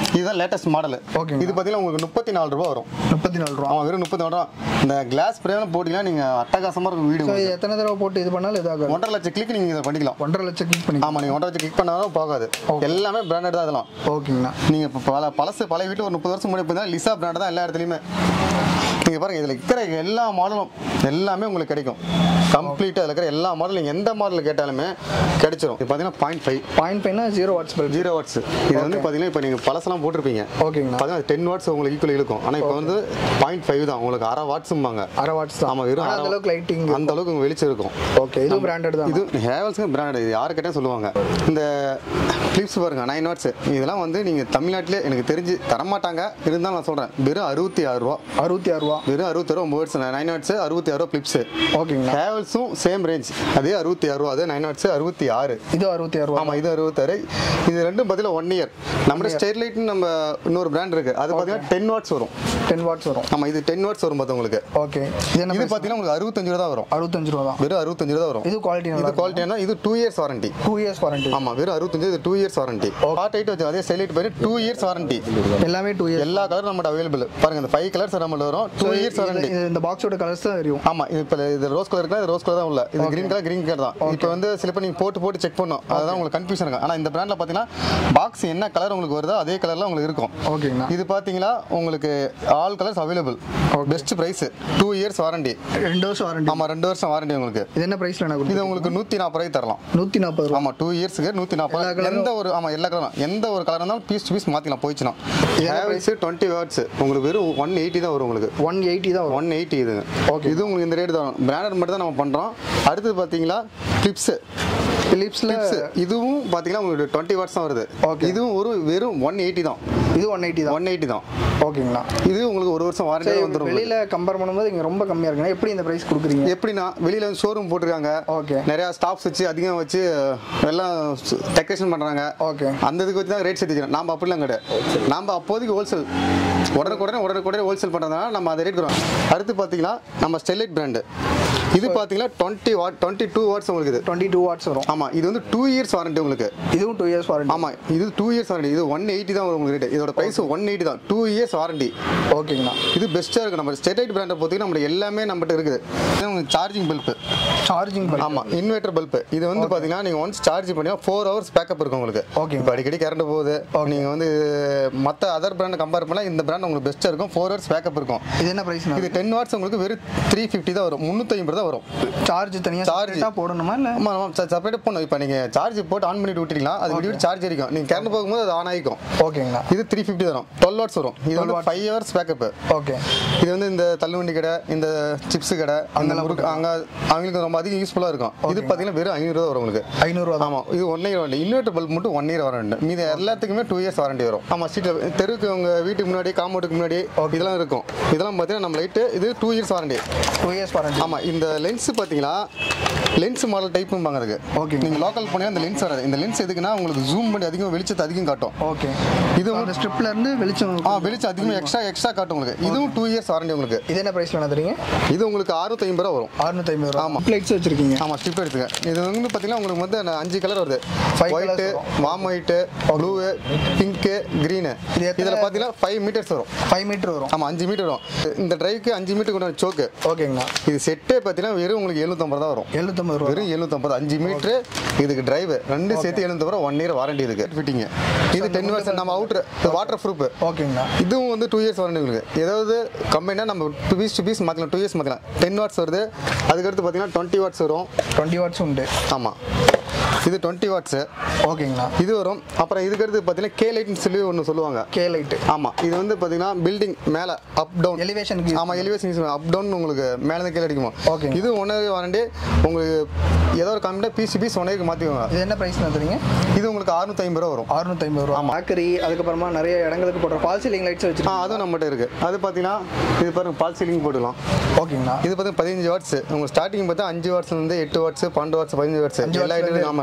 இதுதான் லேட்டஸ்ட் மாடல் ஓகேங்க. இது பார்த்தீங்கன்னா உங்களுக்கு முப்பத்தி நாலு ரூபா வரும் முப்பத்தி நாலு ரூபா ஆமாம் வெறும் முப்பத்தி நாலு ரூபா இந்த கிளாஸ் பிரேம் போட்டிங்கன்னா நீங்கள் அட்டகாசமாக இருக்கும் வீடு ஸோ இது எத்தனை தடவை போட்டு இது பண்ணாலும் இதாகும் ஒன்றரை லட்சம் கிளிக் நீங்கள் இதை பண்ணிக்கலாம் ஒன்றரை லட்சம் கிளிக் பண்ணி ஆமாம் நீங்கள் ஒன்றரை லட்சம் கிளிக் பண்ணாலும் போகாது Okay. எல்லாமே பிராண்டட் தான் இதெல்லாம் ஓகேங்கண்ணா நீங்கள் இப்போ பல பழசு பழைய வீட்டில் ஒரு முப்பது வருஷம் முன்னாடி பார்த்தீங்கன்னா லிசா பிராண்ட் தான் எல்லா இடத்துலையுமே நீங்கள் பாருங்கள் இதில் இருக்கிற எல்லா மாடலும் எல்லாமே உங்களுக்கு கிடைக்கும் கம்ப்ளீட்டாக இருக்கிற எல்லா மாடலும் நீங்கள் எந்த மாடல் கேட்டாலுமே கிடைச்சிரும் இது பார்த்தீங்கன்னா பாயிண்ட் ஃபைவ் பாயிண்ட் ஃபைவ்னா zero watts bulb zero watts இது வந்து பார்த்தீங்கன்னா இப்போ நீங்கள் பழசெல்லாம் போட்டிருப்பீங்க ஓகேங்கண்ணா பார்த்தீங்கன்னா டென் வாட்ஸ் உங்களுக்கு ஈக்குவல் இருக்கும் ஆனால் இப்போ வந்து பாயிண்ட் ஃபைவ் தான் உங்களுக்கு அரை வாட்ஸும்பாங்க அரை வாட்ஸ் தான் ஆமாம் வெறும் ஆனா அரை அந்த அளவுக்கு லைட்டிங் அந்த அளவுக்கு உங்க வெளிச்சம் இருக்கும் ஓகே இது பிராண்டட் தான் இது ஹேவல்ஸுங்க பிராண்டட் இது யாரு கேட்டால் சொல்லுவாங்க இந்த கிளிப்ஸ் பாருங்க நைன் வாட்ஸ் இதெல்லாம் வந்து நீங்கள் தமிழ்நாட்டிலே எனக்கு தெரிஞ்சு தரமாட்டாங்க இருந்தாலும் நான் சொல்கிறேன் வெறும் அறுபத்தி ஆறு ரூபா அறுபத்தி ஆறு ரூபா வெறும் அறுபத்தி ரூபா ஒம்பது வாட்ஸ் நைன் வாட்ஸ் அறுபத்தி ஆறு ரூபா கிளிப்ஸ் ஓகேங்கண்ணா ஹேவல்ஸும் சேம் ரேஞ்ச் அதே அறுபத்தி ஆறு ரூபா அதே நைன் வாட்ஸ் அறுபத்தி ஆறு இது அறுபத்தி ஆறு ரூபா ஆமாம் இது அறுபத்தாறு இது ரெண்டும் பார்த்தீங்கன்னா ஒன் இயர் நம்ம ஸ்டெர்லைட்னு நம்ம இன்னொரு பிராண்ட் இருக்கு அது பார்த்தீங்கன்னா டென் வாட்ஸ் வரும் டென் வாட்ஸ் வரும் ஆமாம் இது டென் வாட்ஸ் வரும் பார்த்து உங்களுக்கு ஓகே இது என்ன இது பார்த்தீங்கன்னா உங்களுக்கு அறுபத்தஞ்சு ரூபா தான் வரும் அறுபத்தஞ்சு ரூபா தான் வெறும் அறுபத்தஞ்சு ரூபா தான் வரும் இது குவாலிட்டி இது நல்லா குவாலிட்டினா இது two years warranty two years warranty ஆமா வெறும் அறுபத்தஞ்சு இது டூ இயர்ஸ் வாரண்டி ஹாட் ஐட் வச்சு அதே செலிட் பண்ணி டூ இயர்ஸ் வாரண்டி எல்லாமே டூ இயர்ஸ் எல்லா கலரும் நம்மகிட்ட அவைலபிள் பாருங்க இந்த ஃபைவ் கலர்ஸ் நம்மள வரும் டூ இயர்ஸ் வாரண்டி இந்த பாக்ஸோட கலர்ஸ் தான் தெரியும் ஆமா இது இப்போ இது ரோஸ் கலர் இருக்கா இது ரோஸ் கலர் தான் உள்ள இது கிரீன் கலர் கிரீன் கலர் தான் இப்போ வந்து சில பேர் நீங்க போட்டு போட்டு செக் பண்ணும் அதுதான் உங்களுக்கு கன்ஃபியூஷன் இருக்கும் ஆனா இந்த பிராண்ட்ல பாத்தீங்கன்னா பாக்ஸ் என்ன கலர் உங்களுக்கு வருதோ அதே கலர்ல உங்களுக்கு இருக்கும் ஓகேங்கண்ணா இது பாத்தீங்கன்னா உங்களுக்கு all colours available best price two years warranty ரெண்டு வருஷம் வாரண்டி ஆமா ரெண்டு வருஷம் வாரண்டி உங்களுக்கு இது என்ன பிரைஸ்ல நான் இது கொடுத்து உங்களுக்கு நூத்தி நாற்பது ரூபாய்க்கு தரலாம் நூற்றி நாற்பது ரூபா ஆமா டூ இயர்ஸ்க்கு நூத்தி எல்லா நாற்பது colour-ம் எந்த ஒரு ஆமா எல்லா கலரும் எந்த ஒரு கலர் இருந்தாலும் பீஸ் டு பீஸ் மாத்திக்கலாம் போயிடுச்சுனா இது என்ன ஹேவல்ஸ் டுவெண்ட்டி வாட்ஸ் உங்களுக்கு வெறும் ஒன் எயிட்டி தான் வரும் உங்களுக்கு ஒன் எயிட்டி தான் வரும் ஒன் எயிட்டி இதுங்க Okay. இது உங்களுக்கு இந்த ரேட் தான் பிராண்டட் மட்டும் தான் நம்ம பண்றோம் அடுத்தது பாத்தீங்களா கிளிப்ஸ் பிலிப்ஸில் இதுவும் பாத்தீங்கன்னா உங்களுக்கு டுவெண்ட்டி வாட்ஸ் தான் வருது Okay. இதுவும் ஒரு வெறும் ஒன் எயிட்டி தான் இது ஒன் எயிட்டி தான் ஒன் எயிட்டி தான் ஓகேங்களா இது உங்களுக்கு ஒரு வருஷம் வாரண்டி சரி வந்துடும் வெளியில கம்பேர் பண்ணும்போது இங்க ரொம்ப கம்மியா இருக்குண்ணா எப்படி இந்த பிரைஸ் கொடுக்குறீங்க எப்படின்னா வெளியில வந்து ஷோரூம் போட்டிருக்காங்க Okay. நிறைய ஸ்டாஃப்ஸ் வச்சு அதிகம் வச்சு எல்லாம் டெக்கரேஷன் பண்றாங்க ஓகே அந்த இதுக்கு வச்சு தான் ரேட் சேர்த்துக்கிறோம் நம்ம அப்படிலாம் கிடையாது நம்ம அப்போதைக்கு ஹோல்சேல் உடனுக்குடனே உடனுக்குடனே ஹோல்சேல் பண்ணுறதுனால நம்ம அதை ரேட் கொடுறோம் அடுத்து பார்த்தீங்கன்னா நம்ம ஸ்டெர்லைட் பிராண்டு இது பார்த்தீங்கன்னா twenty watt twenty two watts உங்களுக்கு இது டுவெண்ட்டி டூ வாட்ஸ் வரும் ஆமாம் இது வந்து டூ இயர்ஸ் வாரண்டி உங்களுக்கு இதுவும் டூ இயர்ஸ் வாரண்டி ஆமாம் இது டூ இயர்ஸ் வாரண்டி இது ஒன் எயிட்டி தான் வரும் உங்களுக்கு ரேட் இதோட ப்ரைஸ் ஒன் எயிட்டி தான் டூ இயர்ஸ் வாரண்டி ஓகேங்கண்ணா இது பெஸ்ட்டாக இருக்குது நம்ம ஸ்டெர்லைட் பிராண்டை பார்த்தீங்கன்னா நம்ம எல்லாமே நம்மகிட்ட இருக்குது இது உங்களுக்கு சார்ஜிங் பல்பு சார்ஜிங் பண்ணி ஆமாம் இன்வெர்டர் பல்பு இது வந்து பார்த்தீங்கன்னா நீங்கள் ஒன்ஸ் சார்ஜ் பண்ணி ஃபோர் ஹவர்ஸ் பேக்கப் இருக்கும் உங்களுக்கு Okay. இப்போ அடிக்கடி கரண்ட் போகுது நீங்கள் வந்து மற்ற அதர் பிராண்டை கம்பேர் பண்ணால் இந்த பிராண்ட் உங்களுக்கு பெஸ்ட்டாக இருக்கும் ஃபோர் ஹவர்ஸ் பேக்கப் இருக்கும் இது என்ன பிரைஸ் இது டென் வாட்ஸ் உங்களுக்கு வெறும் த்ரீ ஃபிஃப்டி தான் வரும் முந்நூற்றி ஐம்பது தான் வரும் சார்ஜ் தனியா Charge. சார்ஜ் போடணுமா இல்ல ஆமாம் ஆமாம் செப்பரேட் பண்ணும் இப்போ நீங்கள் சார்ஜ் போட்டு ஆன் பண்ணிட்டு விட்டுட்டீங்கன்னா அது விட்டு சார்ஜ் இருக்கும் நீங்கள் கரண்ட் போகும்போது அது ஆன் ஆகிக்கும் ஓகேங்கண்ணா இது த்ரீ ஃபிஃப்டி வரும் டுவெல் வாட்ஸ் வரும் இது வந்து ஃபைவ் ஹவர்ஸ் பேக்கப் ஓகே இது வந்து இந்த தள்ளுவண்டி கடை இந்த சிப்ஸ் கடை அந்த முறுக்கு அங்கே அவங்களுக்கு ரொம்ப அதிகம் யூஸ்ஃபுல்லாக இருக்கும் இது பார்த்தீங்கன்னா வெறும் ஐநூறுரூவா வரும் உங்களுக்கு ஐநூறுரூவா தான் ஆமாம் இது one year warranty inverter bulb மட்டும் ஒன் இயர் வாரண்டி மீதி எல்லாத்துக்குமே டூ இயர்ஸ் வாரண்டி வரும் ஆமாம் ஸ்ட்ரீட்டில் தெருவுக்கு உங்கள் வீட்டுக்கு முன்னாடி காம்பவுண்டுக்கு முன்னாடி இதெல்லாம் இருக்கும் இதெல்லாம் பார்த்தீங்கன்னா நம்ம லைட்டு இது two years warranty two years warranty ஆமாம் இந்த லென்ஸ் பார்த்தீங்கன்னா லென்ஸ் மாடல் டைப்பும்பாங்க அதுக்கு Okay. நீங்கள் லோக்கல் போனீங்கன்னா இந்த லென்ஸ் வராது இந்த லென்ஸ் எதுக்குன்னா உங்களுக்கு ஜூம் பண்ணி அதிகம் வெளிச்சத்தை அதிகம் காட்டும் ஓகே இது அந்த ஸ்ட்ரிப்ல இருந்து வெளிச்சம் ஆ வெளிச்சம் அதிகமாக எக்ஸ்ட்ரா எக்ஸ்ட்ரா காட்டும் உங்களுக்கு இதுவும் டூ இயர்ஸ் வாரண்டி உங்களுக்கு இது என்ன பிரைஸ்ல என்ன தரீங்க இது உங்களுக்கு அறுநூத்தி ஐம்பது ரூபா வரும் அறுநூத்தி ஐம்பது ரூபா ஆமா. லைட்ஸ் வச்சிருக்கீங்க ஆமாம் ஸ்ட்ரிப் எடுத்துங்க இது வந்து பார்த்தீங்கன்னா உங்களுக்கு வந்து அந்த அஞ்சு கலர் வருது Five ஒயிட்டு colours வரும். Warm white blue pink green இது எத்தனை- இதில் பார்த்தீங்கன்னா ஃபைவ் மீட்டர்ஸ் வரும் ஃபைவ் மீட்டர் வரும் ஆமாம் அஞ்சு மீட்டர் வரும் இந்த டிரைவுக்கு அஞ்சு மீட்டர் கொண்டு சோக்கு ஓகேங்கண்ணா இது செட்டே பார்த்தீங்கன்னா வெறும் உங்களுக்கு எழுநூத்தம்பது தான் வரும் எழுநூத்தம்பது ரூபா வெறும் எழுநூத்தம்பது அஞ்சு மீட்ரு இதுக்கு டிரைவ் ரெண்டு சேர்த்து எழுநூத்தம்பது ரூபா ஒன் இயர் வாரண்டி இருக்கு ஃபிட்டிங் இது டென் வருஷம் நம்ம அவுட்ரு வாட்டர் ப்ரூஃப் ஓகேங்கண்ணா இதுவும் வந்து டூ இயர்ஸ் வாரண்டி உங்களுக்கு ஏதாவது கம்பெனினா நம்ம டூ பீஸ் டூ பீஸ் மாற்றலாம் டூ இயர்ஸ் மாற்றலாம் டென் வாட்ஸ் வருது அதுக்கடுத்து பார்த்தீங்கன்னா டுவெண்ட்டி வாட்ஸ் வரும் டுவெண்ட்டி வாட்ஸ் உண்டு ஆமாம் இது டுவெண்ட்டி வாட்ஸு ஓகேங்கண்ணா இது வரும் அப்புறம் இதுக்கடுத்து பார்த்தீங்கன்னா கே லைட்னு சொல்லி ஒன்று சொல்லுவாங்க கே லைட்டு ஆமாம் இது வந்து பார்த்தீங்கன்னா பில்டிங் மேலே அப் டவுன் எலிவேஷனுக்கு ஆமாம் எலிவேஷன் அப் டவுன் உங்களுக்கு மேலே இருந்து கீழே அடிக்குமா Okay. இது ஒன்று வாரண்டி உங்களுக்கு ஏதோ ஒரு கம்மியாக பீஸ் பீஸ் ஒன்னேக்கு மாற்றிக்கோங்க இது என்ன பிரைஸ் தரீங்க இது உங்களுக்கு அறுநூத்தி ஐம்பது ரூபா வரும் அறுநூத்தி ஐம்பது ரூபா பேக்கரி அதுக்கப்புறமா நிறைய இடங்களுக்கு போடுற ஃபால் சீலிங் லைட்ஸ் ஆ வச்சிருக்கோம் அதுவும் நம்மகிட்ட இருக்கு அது பார்த்தீங்கன்னா இது பாருங்க பால் சீலிங் போட்டுக்கலாம் ஓகேங்கண்ணா இது பார்த்தீங்கன்னா பதினஞ்சு வாட்ஸ் உங்களுக்கு ஸ்டார்டிங் பார்த்தா அஞ்சு வாட்ஸ்லேருந்து எட்டு வாட்ஸ் பன்னெண்டு வாட்ஸ் பதினஞ்சு வாட்ஸ் அஞ்சு எல்லா watts ல ஐட்டமும் நாம இருக்கு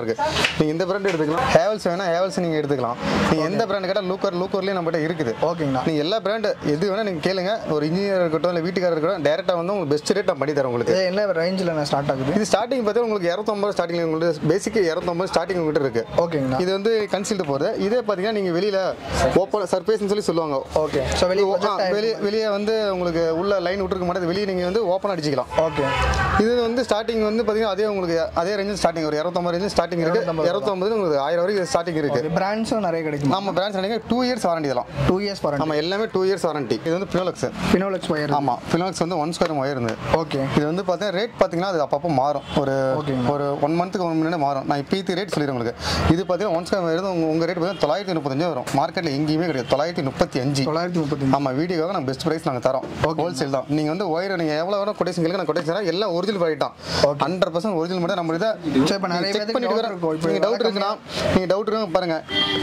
இருக்கு நீங்க இந்த பிராண்ட் எடுத்துக்கலாம் ஹேவல்ஸ் வேணா ஹேவல்ஸ் நீங்க எடுத்துக்கலாம் நீங்க எந்த பிராண்ட் கேட்டால் லூக்கர் லூக்கர்லயும் நம்மகிட்ட இருக்குது ஓகேங்கண்ணா நீங்க எல்லா பிராண்ட் எது வேணா நீங்க கேளுங்க ஒரு இன்ஜினியர் இருக்கட்டும் இல்லை வீட்டுக்காரர் இருக்கட்டும் டேரக்டா வந்து உங்களுக்கு பெஸ்ட் ரேட் நான் பண்ணி தரேன் உங்களுக்கு இது என்ன ரேஞ்சில் நான் ஸ்டார்ட் ஆகுது இது ஸ்டார்டிங் பார்த்தீங்கன்னா உங்களுக்கு இரநூத்தொம்பது ஸ்டார்டிங் உங்களுக்கு பேசிக் இரநூத்தொம்பது ஸ்டார்டிங் உங்ககிட்ட இருக்கு ஓகேங்கண்ணா இது வந்து கன்சீல்டு போகுது இதே பார்த்தீங்கன்னா நீங்கள் வெளியில் ஓப்பன் சர்ஃபேஸ்னு சொல்லி சொல்லுவாங்க ஓகே ஸோ வெளியே வெளியே வெளியே வந்து உங்களுக்கு உள்ள லைன் விட்டுருக்க மாட்டேது வெளியே நீங்கள் வந்து ஓப்பன் அடிச்சிக்கலாம் ஓகே இது வந்து ஸ்டார்டிங் வந்து பார்த்தீங்கன்னா அதே உங்களுக்கு அதே ரேஞ்சு ஸ்டார்டிங் ஒரு இரநூத்தொம்பது ரேஞ்சு ஸ்டார்டிங் இருக்கு இரநூத்தொம்பது உங்களுக்கு ஆயிரம் வரைக்கும் ஸ்டார்டிங் இருக்கு பிராண்ட்ஸும் நிறைய கிடைக்கும் நம்ம பிரான்ச் நினைக்க டூ இயர்ஸ் வாரண்டி இதெல்லாம் டூ இயர்ஸ் வரேன் நம்ம எல்லாமே டூ இயர்ஸ் வாரண்டி இது வந்து பினோலக்ஸ் பினோலெக்ஸ் ஒயர் ஆமாம் பினோலக்ஸ் வந்து ஒன் ஸ்கொயர் ஒயர் இருந்து ஓகே இது வந்து பார்த்தீங்கன்னா ரேட் பார்த்தீங்கன்னா அது அப்பப்போ மாறும் ஒரு ஓகேங்க. ஒரு ஒன் மந்த்துக்கு ஒன் மினிட் மாறும் நான் இப்போ ரேட் சொல்லிடுறேன் உங்களுக்கு இது பார்த்தீங்கன்னா ஒன் ஸ்கொயர் வருது உங்கள் உங்கள் ரேட் பார்த்தீங்கன்னா தொள்ளாயிரத்தி முப்பத்தஞ்சு வரும் மார்க்கெட்டில் எங்கேயுமே கிடையாது தொள்ளாயிரத்தி முப்பத்தி அஞ்சு தொள்ளாயிரத்தி முப்பத்தி ஆமாம் வீடியோவாக நான் பெஸ்ட் ப்ரைஸ் நாங்கள் தரோம் ஹோல்சேல் தான் நீங்கள் வந்து ஒயர் நீங்கள் எவ்வளோ வேணும் கொட்டேஷன் கேளுங்க நான் கொட்டேஷன் தரேன் எல்லாம் ஒரிஜினல் ப்ரைட் தான் ஹண்ட்ரட் பர்சன்ட் ஒரிஜினல் மட்டும் நம்ம இதை சரி, இப்ப நிறைய செக் பேருக்கு பண்ணிட்டு doubt இருக்கும். இப்போ நீங்கள் டவுட் விலை இருக்குன்னா நீங்கள் டவுட் இருக்கு பாருங்க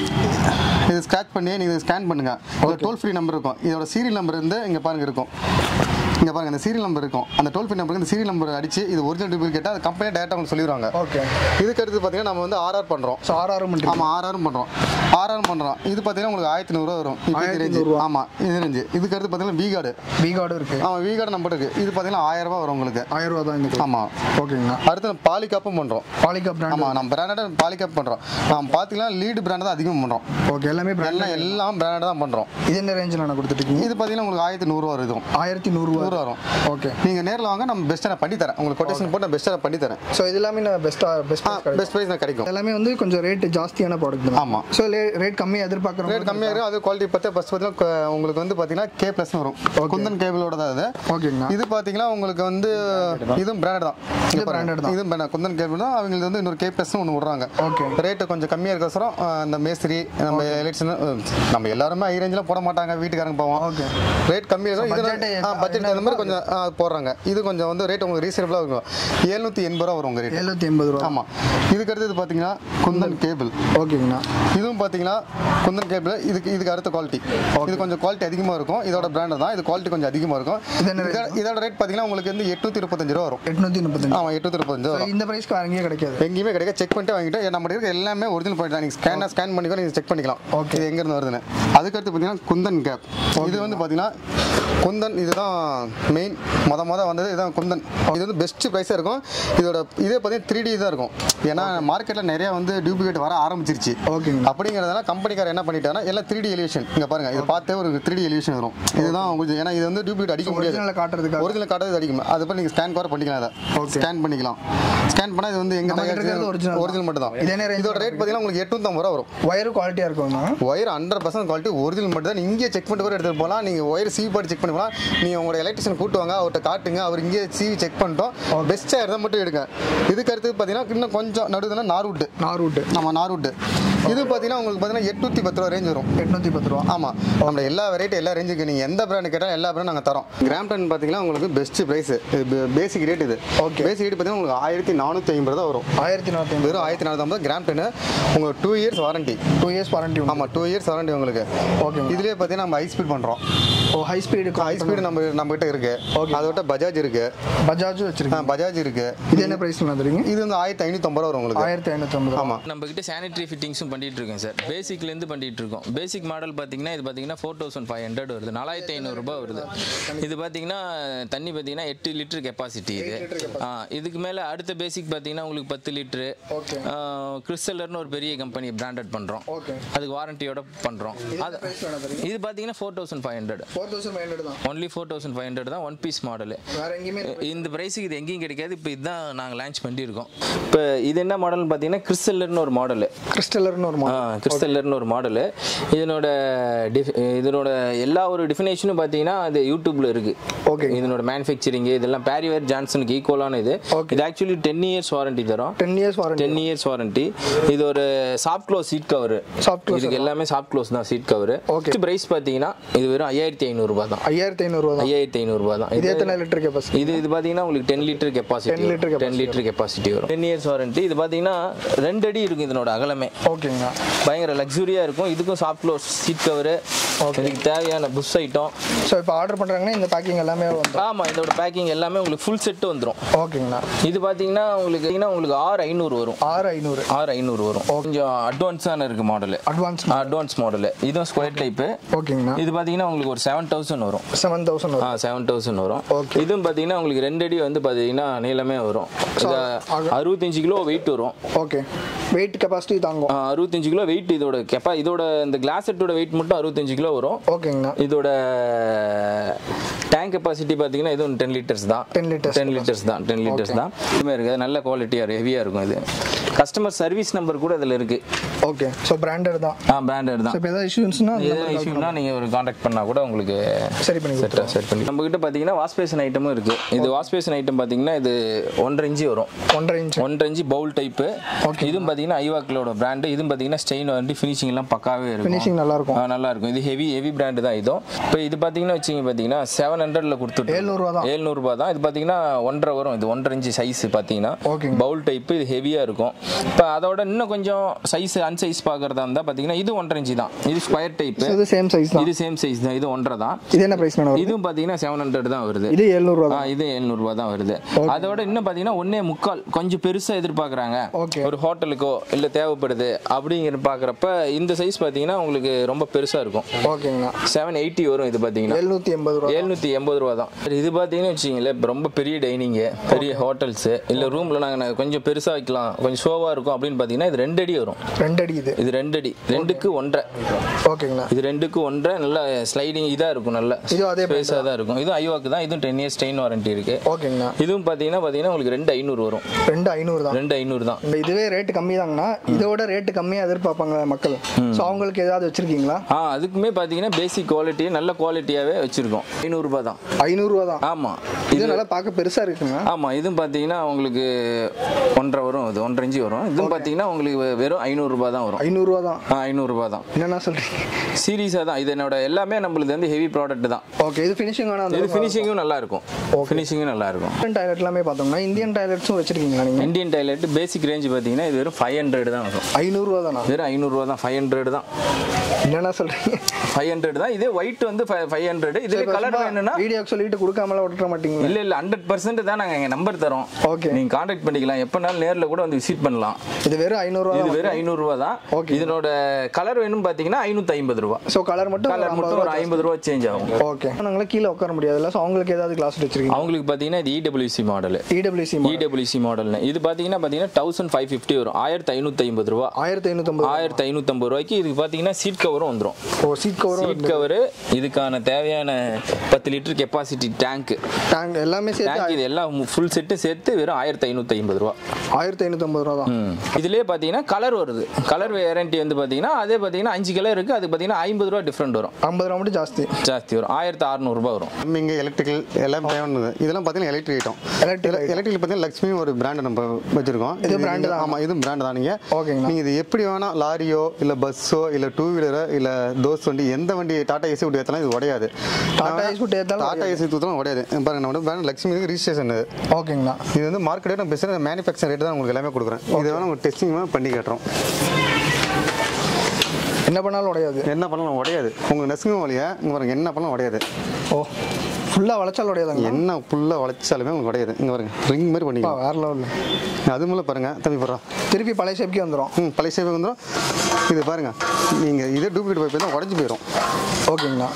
இது ஸ்க்ராச் பண்ணி நீங்கள் ஸ்கேன் பண்ணுங்க ஒரு டோல் ஃப்ரீ நம்பர் இருக்கும் இதோட சீரியல் நம்பர் வந்து இங்கே பாருங்க இருக்கும் இங்கே பாருங்க இந்த சீரியல் நம்பர் இருக்கும் அந்த டோல் ஃப்ரீ நம்பருக்கு இந்த சீரியல் நம்பர் அடிச்சு இது ஒரிஜினல் டூப்ளிகேட் கேட்டால் அது கம்பெனி டேரக்டாக உங்களுக்கு சொல்லிடுவாங்க ஓகே இதுக்கு அடுத்து பார்த்தீங்கன்னா நம்ம வந்து ஆர்ஆர் பண்ணுறோம் ஸோ ஆர்ஆர் மட்டும் ஆமாம் ஆர்ஆரும் பண்ணுறோம் ஆர்ஆரும் பண்ணுறோம் இது பார்த்தீங்கன்னா உங்களுக்கு ஆயிரத்தி நூறுரூவா வரும் இப்போ இது ரேஞ்சு 1100 ஆமாம் இது ரேஞ்சு இதுக்கு அடுத்து பார்த்தீங்கன்னா வி கார்டு வி கார்டும் இருக்கு ஆமாம் வி கார்டு நம்பர் இருக்குது இது பார்த்தீங்கன்னா ஆயிரம் ரூபாய் வரும் உங்களுக்கு ஆயிரம் ரூபா தான் இந்த ஆமாம் ஓகேங்கண்ணா அடுத்து நம்ம பாலிகாப்பும் பண்ணுறோம் பாலிகா பிராண்ட் ஆமாம் நம்ம பிராண்டட் பாலிகாப் பண்ணுறோம் நம்ம பார்த்தீங்கன்னா லீடு பிராண்ட் தான் அதிகம் பண்ணுறோம் ஓகே எல்லாமே பிராண்ட் எல்லாம் எல்லாம் பிராண்டட் தான் பண்ணுறோம் இது என்ன ரேஞ்சில் நான் கொடுத்துருக்கீங்க இது பார்த்தீங்கன்னா உங்களுக்கு ஆயிரத்தி நூறுரூவா இருக்கும் ஆயிரத்தி நூறுரூவா நூறு வரும் ஓகே நீங்கள் நேரில் வாங்க நம்ம பெஸ்ட்டாக நான் பண்ணி தரேன் உங்களுக்கு கொட்டேஷன் போட்டு நான் பெஸ்ட்டாக நான் பண்ணி தரேன் ஸோ இது எல்லாமே நான் பெஸ்ட்டாக பெஸ்ட் பெஸ்ட் ப்ரைஸ் நான் கிடைக்கும் எல்லாமே வந்து கொஞ்சம் ரேட் ஜாஸ்தியான ப்ராடக்ட் தான் ஆமா. ஸோ ரேட் கம்மியாக எதிர்பார்க்குறோம் ரேட் கம்மியாக இருக்கும் அது குவாலிட்டி பார்த்தா ஃபஸ்ட் பார்த்தீங்கன்னா உங்களுக்கு வந்து பார்த்தீங்கன்னா கே ப்ளஸ் வரும் குந்தன் கேபிளோட தான் இது ஓகேங்கண்ணா இது பார்த்தீங்கன்னா உங்களுக்கு வந்து இதுவும் பிராண்டட் தான் இது இங்க பாருங்க. branded தான். இதுவும் branded. குந்தன் கேபிள் தான் அவங்களுக்கு வந்து இன்னொரு கே ப்ளஸ் ஒன்று விடுறாங்க ஓகே ரேட்டு கொஞ்சம் கம்மியாக இருக்கோசரம் இந்த மேஸ்திரி நம்ம எலெக்ஷன் நம்ம எல்லாருமே ஹை ரேஞ்சில் போட மாட்டாங்க வீட்டுக்காரங்க போவோம் ஓகே ரேட் கம்மியாக இருக்கும் budget இது பட்ஜெட் அந்த மாதிரி கொஞ்சம் ஆ, போடுறாங்க இது கொஞ்சம் வந்து ரேட் உங்களுக்கு ரீசனபிளாக இருக்கும் எழுநூற்றி எண்பது ரூபா வரும் உங்கள் ரேட் எழுநூற்றி எண்பது ரூபா ஆமாம் இதுக்கு அடுத்தது பார்த்தீங்கன்னா குந்தன் கேபிள் ஓகேங்கண்ணா இதுவும் பார்த்தீங்கன்னா குந்தன் கேபிள் இதுக்கு இதுக்கு அடுத்த குவாலிட்டி இது கொஞ்சம் குவாலிட்டி அதிகமாக இருக்கும் இதோட பிராண்ட் தான் இது குவாலிட்டி கொஞ்சம் அதிகமாக இருக்கும் இது என்ன இதோட- இதோட ரேட் பார்த்தீங்கன்னா உங்களுக்கு வந்து எட்நூற்றி முப்பத்தஞ்சு ரூபா வரும் எட்நூற்றி முப்பத்தஞ்சு ஆமாம் எட்நூற்றி முப்பத்தஞ்சு ரூபா வரும் இந்த ப்ரைஸ்க்கு அங்கேயே கிடைக்காது எங்கேயுமே கிடைக்க செக் பண்ணிட்டு வாங்கிட்டு நம்ம இருக்க எல்லாமே ஒரிஜினல் பாயிண்ட் தான் நீங்கள் ஸ்கேனாக ஸ்கேன் பண்ணிக்கோ நீங்கள் செக் பண்ணிக்கலாம் Okay. இது எங்கேருந்து வருதுன்னு அதுக்கடுத்து பார்த்தீங்கன்னா குந்தன் கேப் இது வந்து பார்த்தீங்கன்னா குந்தன் இதுதான் மெயின் மொத மொத வந்தது இதுதான் குந்தன் இது வந்து பெஸ்ட் ப்ரைஸாக இருக்கும் இதோட இதே பார்த்தீங்கன்னா த்ரீ டி தான் இருக்கும் ஏன்னா மார்க்கெட்டில் நிறைய வந்து டூப்ளிகேட் வர ஆரம்பிச்சிருச்சு ஓகேங்க அப்படிங்கிறதுனால கம்பெனிக்கார என்ன பண்ணிட்டாங்கன்னா எல்லாம் த்ரீ டி எலிவேஷன் இங்கே பாருங்க இது பார்த்தே ஒரு த்ரீ டி எலிவேஷன் வரும் இதுதான் கொஞ்சம் ஏன்னா இது வந்து டூப்ளிகேட் அடிக்க முடியாது ஒரிஜினலை காட்டுறதுக்காக ஒரிஜினல் காட்டுறது அடிக்கும் அது அப்புறம் நீங்கள் ஸ்கேன் கூட பண்ணிக்கலாம் அதை Okay. ஸ்கேன் பண்ணிக்கலாம் ஸ்கேன் பண்ணால் இது வந்து எங்க நம்ம கிட்ட இருக்கிறது original தான். ஒரிஜினல் மட்டும் இது என்ன தான் range இதோட ரேட் பார்த்தீங்கன்னா உங்களுக்கு எட்நூத்தம்பது ரூபா வரும் ஒயரு குவாலிட்டியாக இருக்கும்ண்ணா wire hundred percent quality original மட்டும் தான் இங்கே செக் பண்ணிட்டு கூட எடுத்துகிட்டு போகலாம் நீங்கள் ஒயர் சீவி பாட்டு செக் பண்ணி போகலாம் நீங்கள் உங்களோட எலக்ட்ரிஷியன் கூட்டு வாங்க அவர்கிட்ட காட்டுங்க அவர் இங்கே சீவி செக் பண்ணிட்டோம் பெஸ்ட்டாக இருந்தால் மட்டும் எடுங்க இதுக்கு அடுத்து பார்த்தீங்கன்னா இன்னும் கொஞ்சம் நடுவுதுன்னா நார்வுட்டு நாரூட்டு நம்ம நார்வுட்டு இது பார்த்தீங்கன்னா உங்களுக்கு பார்த்தீங்கன்னா எட்நூற்றி பத்து ரூபா ரேஞ்ச் வரும் எட்நூற்றி பத்து ரூபா ஆமாம் நம்ம எல்லா வெரைட்டி எல்லா ரேஞ்சுக்கு நீங்கள் எந்த பிராண்ட் கேட்டாலும் எல்லா பிராண்டும் நாங்கள் தரோம் கிராம்டன் பார்த்தீங்கன்னா உங்களுக்கு பெஸ்ட் ப்ரைஸ் பேசிக் ரேட் இது Okay. பேசிக் ரேட் பார்த்தீங்கன்னா உங்களுக்கு ஆயிரத்தி நானூற்றி ஐம்பது தான் வரும் ஆயிரத்தி நானூற்றி வெறும் ஆயிரத்தி நானூற்றம்பது கிராம்டனு உங்களுக்கு two years warranty two years warranty உண்டு ஆமாம் டூ இயர்ஸ் வாரண்டி உங்களுக்கு ஓகேங்க இதுலேயே பார்த்தீங்கன்னா நம்ம ஹை ஸ்பீட் பண்ணுறோம் oh high speed high speed நம்ம நம்ம கிட்ட இருக்கு Okay. அதை விட்ட பஜாஜ் இருக்கு பஜாஜும் ஆ, வச்சிருக்கேன் பஜாஜ் இருக்கு இது என்ன ப்ரைஸ் வந்துருங்க இது வந்து ஆயிரத்தி ஐநூற்றம்பது ரூபா வரும் உங்களுக்கு ஆயிரத்தி ஐநூற்றம்பது ஆமாம் நம்ம கிட்ட சானிட்டரி ஃபிட்டிங்ஸும் பண்ணிட்டு இருக்கோம் சார் பேசிக்லேருந்து பண்ணிட்டு இருக்கோம் பேசிக் மாடல் பார்த்தீங்கன்னா இது பார்த்தீங்கன்னா ஃபோர் தௌசண்ட் ஃபைவ் ஹண்ட்ரட் வருது நாலாயிரத்தி ஐநூறுரூபா வருது இது பார்த்தீங்கன்னா தண்ணி பார்த்தீங்கன்னா எட்டு லிட்டர் கெப்பாசிட்டி இது ஆ இதுக்கு மேலே அடுத்த பேசிக் பார்த்தீங்கன்னா உங்களுக்கு பத்து லிட்ரு Okay. கிறிஸ்டலர்னு ஒரு பெரிய கம்பெனி பிராண்டட் பண்ணுறோம் ஓகே அதுக்கு வாரண்டியோட பண்ணுறோம் அது ப்ரைஸ் வேணும் தெரியுங்க இது பார்த்தீங்கன்னா four thousand five hundred four thousand five hundred தான் only four thousand five hundred தான் ஒன் பீஸ் மாடலு வேற எங்கேயுமே இந்த ப்ரைஸுக்கு இது எங்கேயும் கிடைக்காது இப்போ இதுதான் நாங்கள் லான்ச் பண்ணியிருக்கோம் இப்போ இது என்ன மாடல்னு பார்த்தீங்கன்னா கிறிஸ்டலர்னு ஒரு மாடலு கிறிஸ்டலர்னு ஒரு மாடல் கிறிஸ்டலர்னு ஒரு மாடலு இதனோட டிஃப்- இதனோட எல்லா ஒரு டிஃபினேஷனும் பார்த்தீங்கன்னா அது யூடியூப்ல இருக்கு Okay. இதனோட மேனுஃபேக்சரிங் இதெல்லாம் பேரிவேர் ஜான்சனுக்கு ஈக்குவலான இது Okay. இது ஆக்சுவலி டென் இயர்ஸ் வாரண்டி தரும் ten years warranty ten years warranty இது ஒரு soft close seat cover Soft close இதுக்கு எல்லாமே சாஃப்ட் க்ளோஸ் தான் சீட் கவர் Okay. பிரைஸ் பார்த்தீங்கன்னா இது வெறும் ஐயாயிரத்தி ஐநூறுரூபா தான் ஐயாயிரத்தி ஐநூறுரூவா தான் ஐயாயிரத்தி ஐநூறுரூபா தான் இது எத்தனை லிட்டர் கெப்பாசிட்டி இது இது பார்த்தீங்கன்னா உங்களுக்கு ten litre 10 capacity liter ten litre capacity வரும் டென் இயர்ஸ் வாரண்டி இது பார்த்தீங்கன்னா ரெண்டு அடி இருக்கும் இதனோட அகலமே ஓகேங்க ஓகேங்கண்ணா பயங்கர லக்ஸுரியாக இருக்கும் இதுக்கும் சாஃப்ட் க்ளோஸ் சீட் கவரு இதுக்கு தேவையான புஷ் ஐட்டம் ஸோ இப்போ ஆர்டர் பண்ணுறாங்கன்னா இந்த பேக்கிங் எல்லாமே வந்துடும் ஆமாம் இதோட பேக்கிங் எல்லாமே உங்களுக்கு ஃபுல் செட்டு வந்துடும் ஓகேங்கண்ணா இது பார்த்தீங்கன்னா உங்களுக்கு பார்த்தீங்கன்னா உங்களுக்கு ஆறு ஐநூறு வரும் ஆறு ஐநூறு ஆறு ஐநூறு வரும் கொஞ்சம் அட்வான்ஸான இருக்கு மாடலு அட்வான்ஸ் அட்வான்ஸ் மாடலு இதுவும் ஸ்கொயர் டைப்பு ஓகேங்கண்ணா இது பார்த்தீங்கன்னா உங்களுக்கு ஒரு செவன் தௌசண்ட் வரும் செவன் தௌசண்ட் ஆ செவன் தௌசண்ட் வரும் Okay. இதுவும் பார்த்தீங்கன்னா உங்களுக்கு ரெண்டு அடி வந்து பார்த்தீங்கன்னா நீளமே வரும் இது ஆக- அறுபத்தஞ்சு கிலோ வெயிட் வரும் ஓகே வெயிட் கெப்பாசிட்டி தாங்கும் ஆ, அறுபத்தஞ்சு கிலோ வெயிட் இதோட கெப்பா இதோட இந்த கிளாஸ் செட்டோட வெயிட் மட்டும் அறுபத்தஞ்சு கிலோ வரும் ஓகேங்கண்ணா இதோட டேங்க் கெப்பாசிட்டி பார்த்தீங்கன்னா இதுவும் டென் லிட்டர்ஸ் தான் 10 liters டென் லிட்டர்ஸ் தான் டென் லிட்டர்ஸ் தான் இதுமே இருக்குது நல்ல குவாலிட்டியாக ஹெவியாக இருக்கும் இது கஸ்டமர் சர்வீஸ் நம்பர் கூட இதில் இருக்குது ஓகே ஸோ பிராண்டட் தான் ஆ பிராண்டட் ஸோ தான் இப்போ ஏதாவது இஷ்யூஸ்னா எதாவது இஷ்யூனா நீங்கள் ஒரு காண்டாக்ட் பண்ணால் கூட உங்களுக்கு சரி பண்ணி செட் செட் பண்ணி நம்ம கிட்ட பார்த்தீங்கன்னா வாஷ் பேஷன் ஐட்டமும் இருக்குது இது வாஷ் பேஷன் ஐட்டம் பார்த்தீங்கன்னா இது ஒன்றரை இன்ச்சு வரும் ஒன்றரை இன்ச் ஒன்றரை இன்ச்சு பவுல் டைப்பு இதுவும் பார்த்தீங்கன்னா ஐவாக்களோட பிராண்டு இதுவும் பார்த்தீங்கன்னா ஸ்டெயின் வந்து ஃபினிஷிங் எல்லாம் பக்காவே இருக்கும் ஃபினிஷிங் நல்லா இருக்கும் ஆ, நல்லா இருக்கும் இது ஹெவி ஹெவி பிராண்டு தான் இதுவும் இப்போ இது பார்த்தீங்கன்னா வச்சுங்க பார்த்தீங்கன்னா செவன் ஹண்ட்ரட்ல கொடுத்துட்டு 700 தான். ஏழ்நூறுபா தான் இது பார்த்தீங்கன்னா ஒன்றரை வரும் இது ஒன்றரை இன்ச்சு சைஸ் பார்த்தீங்கன்னா ஓகேங்க. பவுல் டைப்பு இது ஹெவியாக இருக்கும் இப்போ அதோட இன்னும் கொஞ்சம் சைஸ் அன்சைஸ் பார்க்குறதா இருந்தால் பார்த்தீங்கன்னா இது ஒன்றரை இன்ச்சு தான் இது ஸ்கொயர் டைப்பு இது சேம் சைஸ் தான் இது சேம் சைஸ் தான் இது ஒன்றரை தான் இது என்ன ப்ரைஸ் மேடம் இதுவும் பார்த்தீங்கன்னா செவன் ஹண்ட்ரட் தான் வருது இது எழுநூறுவா ஆ, இது எழுநூறுபா தான் வருது அதோட இன்னும் பார்த்தீங்கன்னா ஒன்னே முக்கால் கொஞ்சம் பெருசாக எதிர்பார்க்குறாங்க Okay. ஒரு ஹோட்டலுக்கோ இல்லை தேவைப்படுது அப்படிங்கிற பார்க்குறப்ப இந்த சைஸ் பார்த்தீங்கன்னா உங்களுக்கு ரொம்ப பெருசாக இருக்கும் ஓகேங்கண்ணா செவன் எயிட்டி வரும் இது பார்த்தீங்கன்னா எழுநூற்றி எண்பது ரூபா எழுநூற்றி எண்பது ரூபா தான் இது பார்த்தீங்கன்னு வச்சிங்களேன் இப்போ ரொம்ப பெரிய டைனிங்கு பெரிய ஹோட்டல்ஸு இல்லை ரூமில் நாங்கள் கொஞ்சம் பெருசாக வைக்கலாம் கொஞ்சம் ஷோவாக இருக்கும் அப்படின்னு பார்த்தீங்கன்னா இது ரெண்டு அடி வரும் ரெண்டு அடி இது இது ரெண்டு அடி ரெண்டுக்கு ஒன்றரை ஓகேங்கண்ணா இது ரெண்டுக்கு ஒன்றரை நல்ல ஸ்லைடிங் இதாக இருக்கும் நல்ல இதுவும் அதே ஸ்பேஸாக தான் இருக்கும் இதுவும் ஐவாக்கு தான் இதுவும் டென் இயர்ஸ் ஸ்டெயின் வாரண்டி இருக்கு ஓகேங்கண்ணா இதுவும் பார்த்தீங்கன்னா பார்த்தீங்கன்னா உங்களுக்கு ரெண்டு ஐநூறு வரும் ரெண்டு ஐநூறு தான் ரெண்டு ஐநூறு தான் இந்த இதுவே ரேட்டு கம்மி தாங்கண்ணா இதோட ரேட்டு கம்மியாக எதிர்பார்ப்பாங்க மக்கள் ஸோ அவங்களுக்கு ஏதாவது வச்சிருக்கீங்களா ஆ அதுக்குமே பார்த்தீங்கன்னா பேசிக் குவாலிட்டி நல்ல குவாலிட்டியாகவே வச்சுருக்கோம் ஐநூறுரூபா தான் ஐநூறுரூவா தான் ஆமாம் இது நல்லா பார்க்க பெருசாக இருக்குங்க ஆமாம் இதுவும் பார்த்தீங்கன்னா உங்களுக்கு ஒன்றரை வரும் இது ஒன்றரை இன்ச்சு வரும் இதுவும் பார்த்தீங்கன்னா உங்களுக்கு வெ- வெறும் ஐநூறுரூபா தான் வரும் ஐநூறுரூவா தான் ஆ ஐநூறுரூபா தான் என்னண்ணா சொல்கிறீங்க சீரியஸாக தான் இது என்னோட எல்லாமே நம்மளுது வந்து ஹெவி ப்ராடக்ட் தான் ஓகே இது ஃபினிஷிங் ஆனால் இது ஃபினிஷிங்கும் நல்லா இருக்கும் ஃபினிஷிங்கும் நல்லா இருக்கும் இந்தியன் டாய்லெட் எல்லாமே பார்த்தோம்னா இந்தியன் டாய்லெட்ஸும் வச்சிருக்கீங்களா நீங்கள் இந்தியன் டாய்லெட் பேசிக் ரேஞ்ச் பார்த்தீங்கன்னா இது வெறும் ஃபைவ் ஹண்ட்ரட் தான் வரும் ஐநூறுரூவா தானா வெறும் ஐநூறுரூவா தான் ஃபைவ் ஹண்ட்ரட் தான் என்னண்ணா சொல்கிறீங்க ஃபைவ் ஹண்ட்ரட் தான் இதே ஒயிட் வந்து ஃபைவ் ஹண்ட்ரட் இதுல கலர் வேணும்னா வீடியோக்கு சொல்லிட்டு கொடுக்காமலாம் விட்டுற மாட்டீங்களா இல்ல இல்ல ஹண்ட்ரட் பர்சன்ட் தான் நாங்க எங்க நம்பர் தரோம் Okay. நீங்க காண்டாக்ட் பண்ணிக்கலாம் எப்பனாலும் நேர்ல கூட வந்து விசிட் பண்ணலாம் இது வெறும் ஐநூறுரூவா இது வெறும் ஐநூறு ரூபா தான் Okay. இதனோட கலர் வேணும் பாத்தீங்கன்னா ஐநூத்தி ஐம்பது ரூபா ஸோ கலர் மட்டும் ஒரு கலர் ஐம்பது மட்டும் ஒரு ஐம்பது ரூபா சேஞ்ச் ஆகும் ஓகே நாங்களே கீழே உட்கார முடியாதுல்ல ஸோ அவங்களுக்கு ஏதாவது கிளாஸ் வச்சிருக்கீங்க அவங்களுக்கு பாத்தீங்கன்னா இது இடபிள்யூசி மாடல் இடபிள்யூசி இடபிள்யூசி மாடல்னு இது பாத்தீங்கன்னா பாத்தீங்கன்னா தௌசண்ட் ஃபைவ் ஃபிஃப்டி வரும் ஆயிரத்தி ஐநூத்தி ஐம்பது ரூபா ஆயிரத்தி ஐநூற்றம்பது ஆயிரத்தி ஐநூத்தி ஐம்பது ரூபாய்க்கு இதுக்கு பாத்தீங்கன்னா சீட் கவரும் வந்துரும் ஓ சீட் கவரும் சீட் கவர் இதுக்கான தேவையான பத்து லிட்டர் கெப்பாசிட்டி டேங்க் டேங்க் எல்லாமே சேர்த்து டேங்க் இது எல்லாம் ஃபுல் செட்டு சேர்த்து வெறும் ஆயிரத்தி ஐநூத்தி ஐம்பது ரூபா ஆயிரத்தி ஐநூற்றம்பது ரூபா தான் ம். இதுலயே பாத்தீங்கன்னா கலர் வருது கலர் வேரண்டி வந்து பாத்தீங்கன்னா அதே பாத்தீங்கன்னா அஞ்சு கலர் இருக்கு அது பாத்தீங்கன்னா ஐம்பது ரூபா டிஃப்ரெண்ட் வரும் ஐம்பது ரூபா மட்டும் ஜாஸ்தி ஜாஸ்தி வரும் ஆயிரத்தி அறுநூறுபா வரும் இங்கே எலக்ட்ரிக்கல் எல்லாம் தேவையானது இதெல்லாம் பார்த்தீங்கன்னா எலக்ட்ரிக் ஐட்டம் Electric எலக்ட்ரிக்கல் பார்த்தீங்கன்னா லக்ஷ்மி ஒரு பிராண்ட் நம்ம வச்சிருக்கோம் இது brand தான். ஆமாம் இது பிராண்ட் தான் நீங்கள் ஓகேங்கண்ணா. நீங்கள் இது எப்படி வேணால் லாரியோ இல்லை பஸ்ஸோ இல்லை டூ வீலரோ இல்லை தோஸ் வண்டி எந்த வண்டி டாடா ஏசி விட்டு ஏற்றலாம் இது உடையாது டாடா ஏசி விட்டு ஏத்தாலும் டாடா ஏசி தூத்தலாம் உடையாது பாருங்க நம்ம பிராண்ட் லக்ஷ்மி ரிஜிஸ்ட்ரேஷன் இது ஓகேங்கண்ணா இது வந்து மார்க்கெட்டே நம்ம பேசுகிற மேனுஃபேக்சர் ரேட் தான் உங்களுக்கு எல்லாமே கொடுக்குறேன் இது வேணால் உங்களுக்கு டெஸ்டிங் பண்ணி காட்டுறோம் என்ன பண்ணாலும் உடையாது என்ன பண்ணலாம் உடையாது உங்கள் நெசுங்க வழியா இங்கே பாருங்க என்ன பண்ணலாம் உடையாது ஓ ஃபுல்லாக வளைச்சால் உடையாதாங்க என்ன ஃபுல்லாக வளைச்சாலுமே உங்களுக்கு உடையாது இங்கே பாருங்க ரிங் மாதிரி பண்ணிக்கலாம் வேற லெவலில் அது மூலம் பாருங்க தம்பி போடுறோம் திருப்பி பழைய ஷேப்க்கே வந்துடும் ம் பழைய சேவை வந்துடும் இது பாருங்க நீங்கள் இதே டூப்ளிகேட் பைப் தான் உடஞ்சி போயிடும் ஓகேங்கண்ணா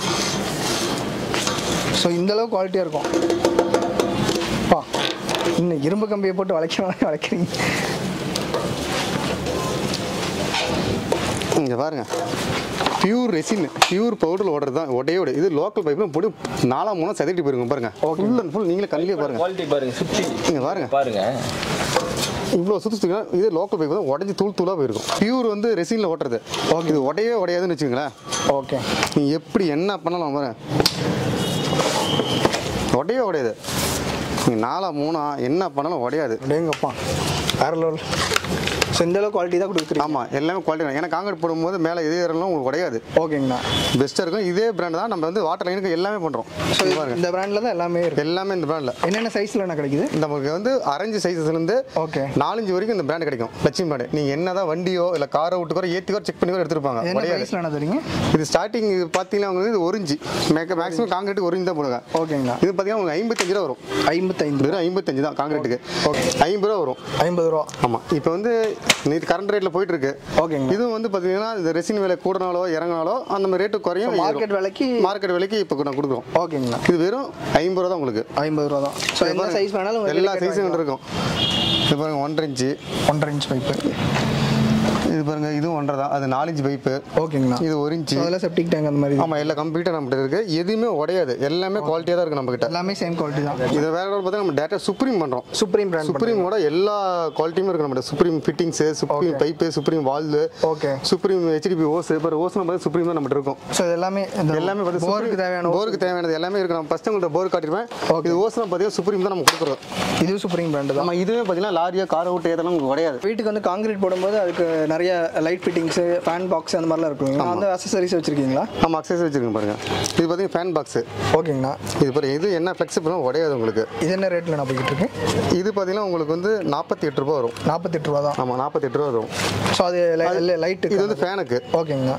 ஸோ இந்த அளவு குவாலிட்டியாக இருக்கும் பா இன்னும் இரும்பு கம்பியை போட்டு வளைக்க வளைக்கிறீங்க இங்கே பாருங்க பியூர் ரெசின் பியூர் பவுடர் ஓடுறது தான் உடையே உடைய இது லோக்கல் பைப்பில் போட்டு நாலாம் மூணு சதுக்கிட்டு போயிருங்க பாருங்க ஃபுல் அண்ட் ஃபுல் நீங்களே கல்லியே பாருங்க குவாலிட்டி பாருங்க சுத்தி இங்கே பாருங்க பாருங்க இவ்வளோ சுற்றுச்சுங்கன்னா இது லோக்கல் பைப் தான் உடஞ்சி தூள் தூளாக போயிருக்கும் பியூர் வந்து ரெசினில் ஓட்டுறது ஓகே இது உடையவே உடையாதுன்னு வச்சுங்களேன் ஓகே நீங்கள் எப்படி என்ன பண்ணலாம் பாருங்க உடையவே உடையாது நீங்கள் நாலா மூணா என்ன பண்ணாலும் உடையாது அப்படியேங்கப்பா வேற லெவல் ஸோ இந்த அளவுக்கு குவாலிட்டி தான் கொடுக்குறீங்க ஆமாம் எல்லாமே குவாலிட்டி ஏன்னா காங்கிரீட் போடும்போது மேலே எது ஏறலாம் உங்களுக்கு உடையாது ஓகேங்கண்ணா பெஸ்ட்டாக இருக்கும் இதே பிராண்ட் தான் நம்ம வந்து வாட்டர் லைனுக்கு எல்லாமே பண்ணுறோம் ஸோ இந்த பிராண்டில் தான் எல்லாமே இருக்கு எல்லாமே இந்த பிராண்டில் என்னென்ன சைஸில் என்ன கிடைக்குது நமக்கு வந்து அரஞ்சு சைஸஸ்லேருந்து ஓகே நாலஞ்சு வரைக்கும் இந்த பிராண்ட் கிடைக்கும் லட்சுமி பிராண்ட் நீங்கள் என்னதான் வண்டியோ இல்லை காரை விட்டு கூட ஏற்றி கூட செக் பண்ணி கூட எடுத்துருப்பாங்க என்ன உடையாது ப்ரைஸில் என்ன தரீங்க இது ஸ்டார்டிங் பார்த்தீங்கன்னா உங்களுக்கு இது ஒரிஞ்சு மேக்க மேக்ஸிமம் காங்கிரீட் ஒரிஞ்சு தான் போடுங்க ஓகேங்கண்ணா இது பார்த்தீங்கன்னா உங்களுக்கு ஐம்பத்தஞ்சு ரூபா வரும் ஐம்பத்தைந்து வெறும் ஐம்பத்தஞ்சு தான் காங்கிரீட்டுக்கு ஐம்பது ரூபா வரும் ஐம்பது ரூபா ஆமாம் இப்போ வந்து நீ கரண்ட் ரேட்டில் போயிட்டு இருக்கு ஓகேங்க இதுவும் வந்து பார்த்தீங்கன்னா இந்த ரெசின் விலை கூடனாலோ இறங்கினாலோ அந்த மாதிரி ரேட்டு குறையும் மார்க்கெட் விலைக்கு மார்க்கெட் விலைக்கு இப்போ நான் கொடுக்குறோம் ஓகேங்கண்ணா இது வெறும் ஐம்பது ரூபா தான் உங்களுக்கு ஐம்பது ரூபா தான் ஸோ என்ன சைஸ் வேணாலும் உங்க எல்லா கிட்ட சைஸும் இருக்கும் இது பாருங்க ஒன்றரை இன்ச்சு ஒன்றரை இன்ச் பைப்பு இது பாருங்க இதுவும் ஒன்றரை தான் அது நாலஞ்சு பைப்பு ஓகேங்கண்ணா இது ஒரு இன்ச்சு ஸோ அதெல்லாம் செப்டிக் டேங்க் அந்த மாதிரி ஆமா எல்லா கம்ப்ளீட்டாக நம்மகிட்ட இருக்கு எதுவுமே உடையாது எல்லாமே குவாலிட்டியாக தான் இருக்கு நம்மகிட்ட எல்லாமே சேம் குவாலிட்டி தான் இது வேற ஒரு பார்த்தா நம்ம டேட்டா சுப்ரீம் பண்றோம் சுப்ரீம் பிராண்ட் சுப்ரீமோட எல்லா குவாலிட்டியுமே இருக்கு நம்மகிட்ட Supreme fittings Supreme pipe Supreme valve okay Supreme HDP hose இப்போ ஓஸ் நம்ம சுப்ரீம் தான் நம்மகிட்ட இருக்கும் ஸோ இது எல்லாமே இந்த எல்லாமே பார்த்து போருக்கு தேவையான போருக்கு தேவையானது எல்லாமே இருக்கு நம்ம ஃபர்ஸ்ட் உங்கள்ட்ட போர் காட்டிருப்பேன் இது ஓஸ்லாம் பார்த்தீங்கன்னா சுப்ரீம் தான் நம்ம கொடுக்குறோம் இது சுப்ரீம் பிராண்டு தான் நம்ம இதுவே பார்த்தீங்கன்னா லாரியா காரை விட்டு ஏதெல்லாம் உங்களுக்கு உடையாது வீட்டுக்கு வந்து காங்கிரீட் போடும்போது அதுக்கு நிறைய லைட் ஃபிட்டிங்ஸு ஃபேன் பாக்ஸ் அந்த மாதிரிலாம் இருக்குங்க அந்த அசசரிஸ் வச்சிருக்கீங்களா நம்ம அக்சஸ் வச்சிருக்கோம் பாருங்க இது பார்த்தீங்கன்னா ஃபேன் பாக்ஸ் ஓகேங்கண்ணா இது பாருங்க இது என்ன ஃப்ளெக்சிபிள் உடையாது உங்களுக்கு இது என்ன ரேட்டில் நான் போய்கிட்டு இருக்கு இது பார்த்தீங்கன்னா உங்களுக்கு வந்து நாற்பத்தி எட்டு ரூபா வரும் நாற்பத்தெட்டு ரூபா தான் ஆமாம் நாற்பத்தி எட்டு ரூபா வரும் ஸோ அது லைட்டு இது வந்து ஃபேனுக்கு ஓகேங்கண்ணா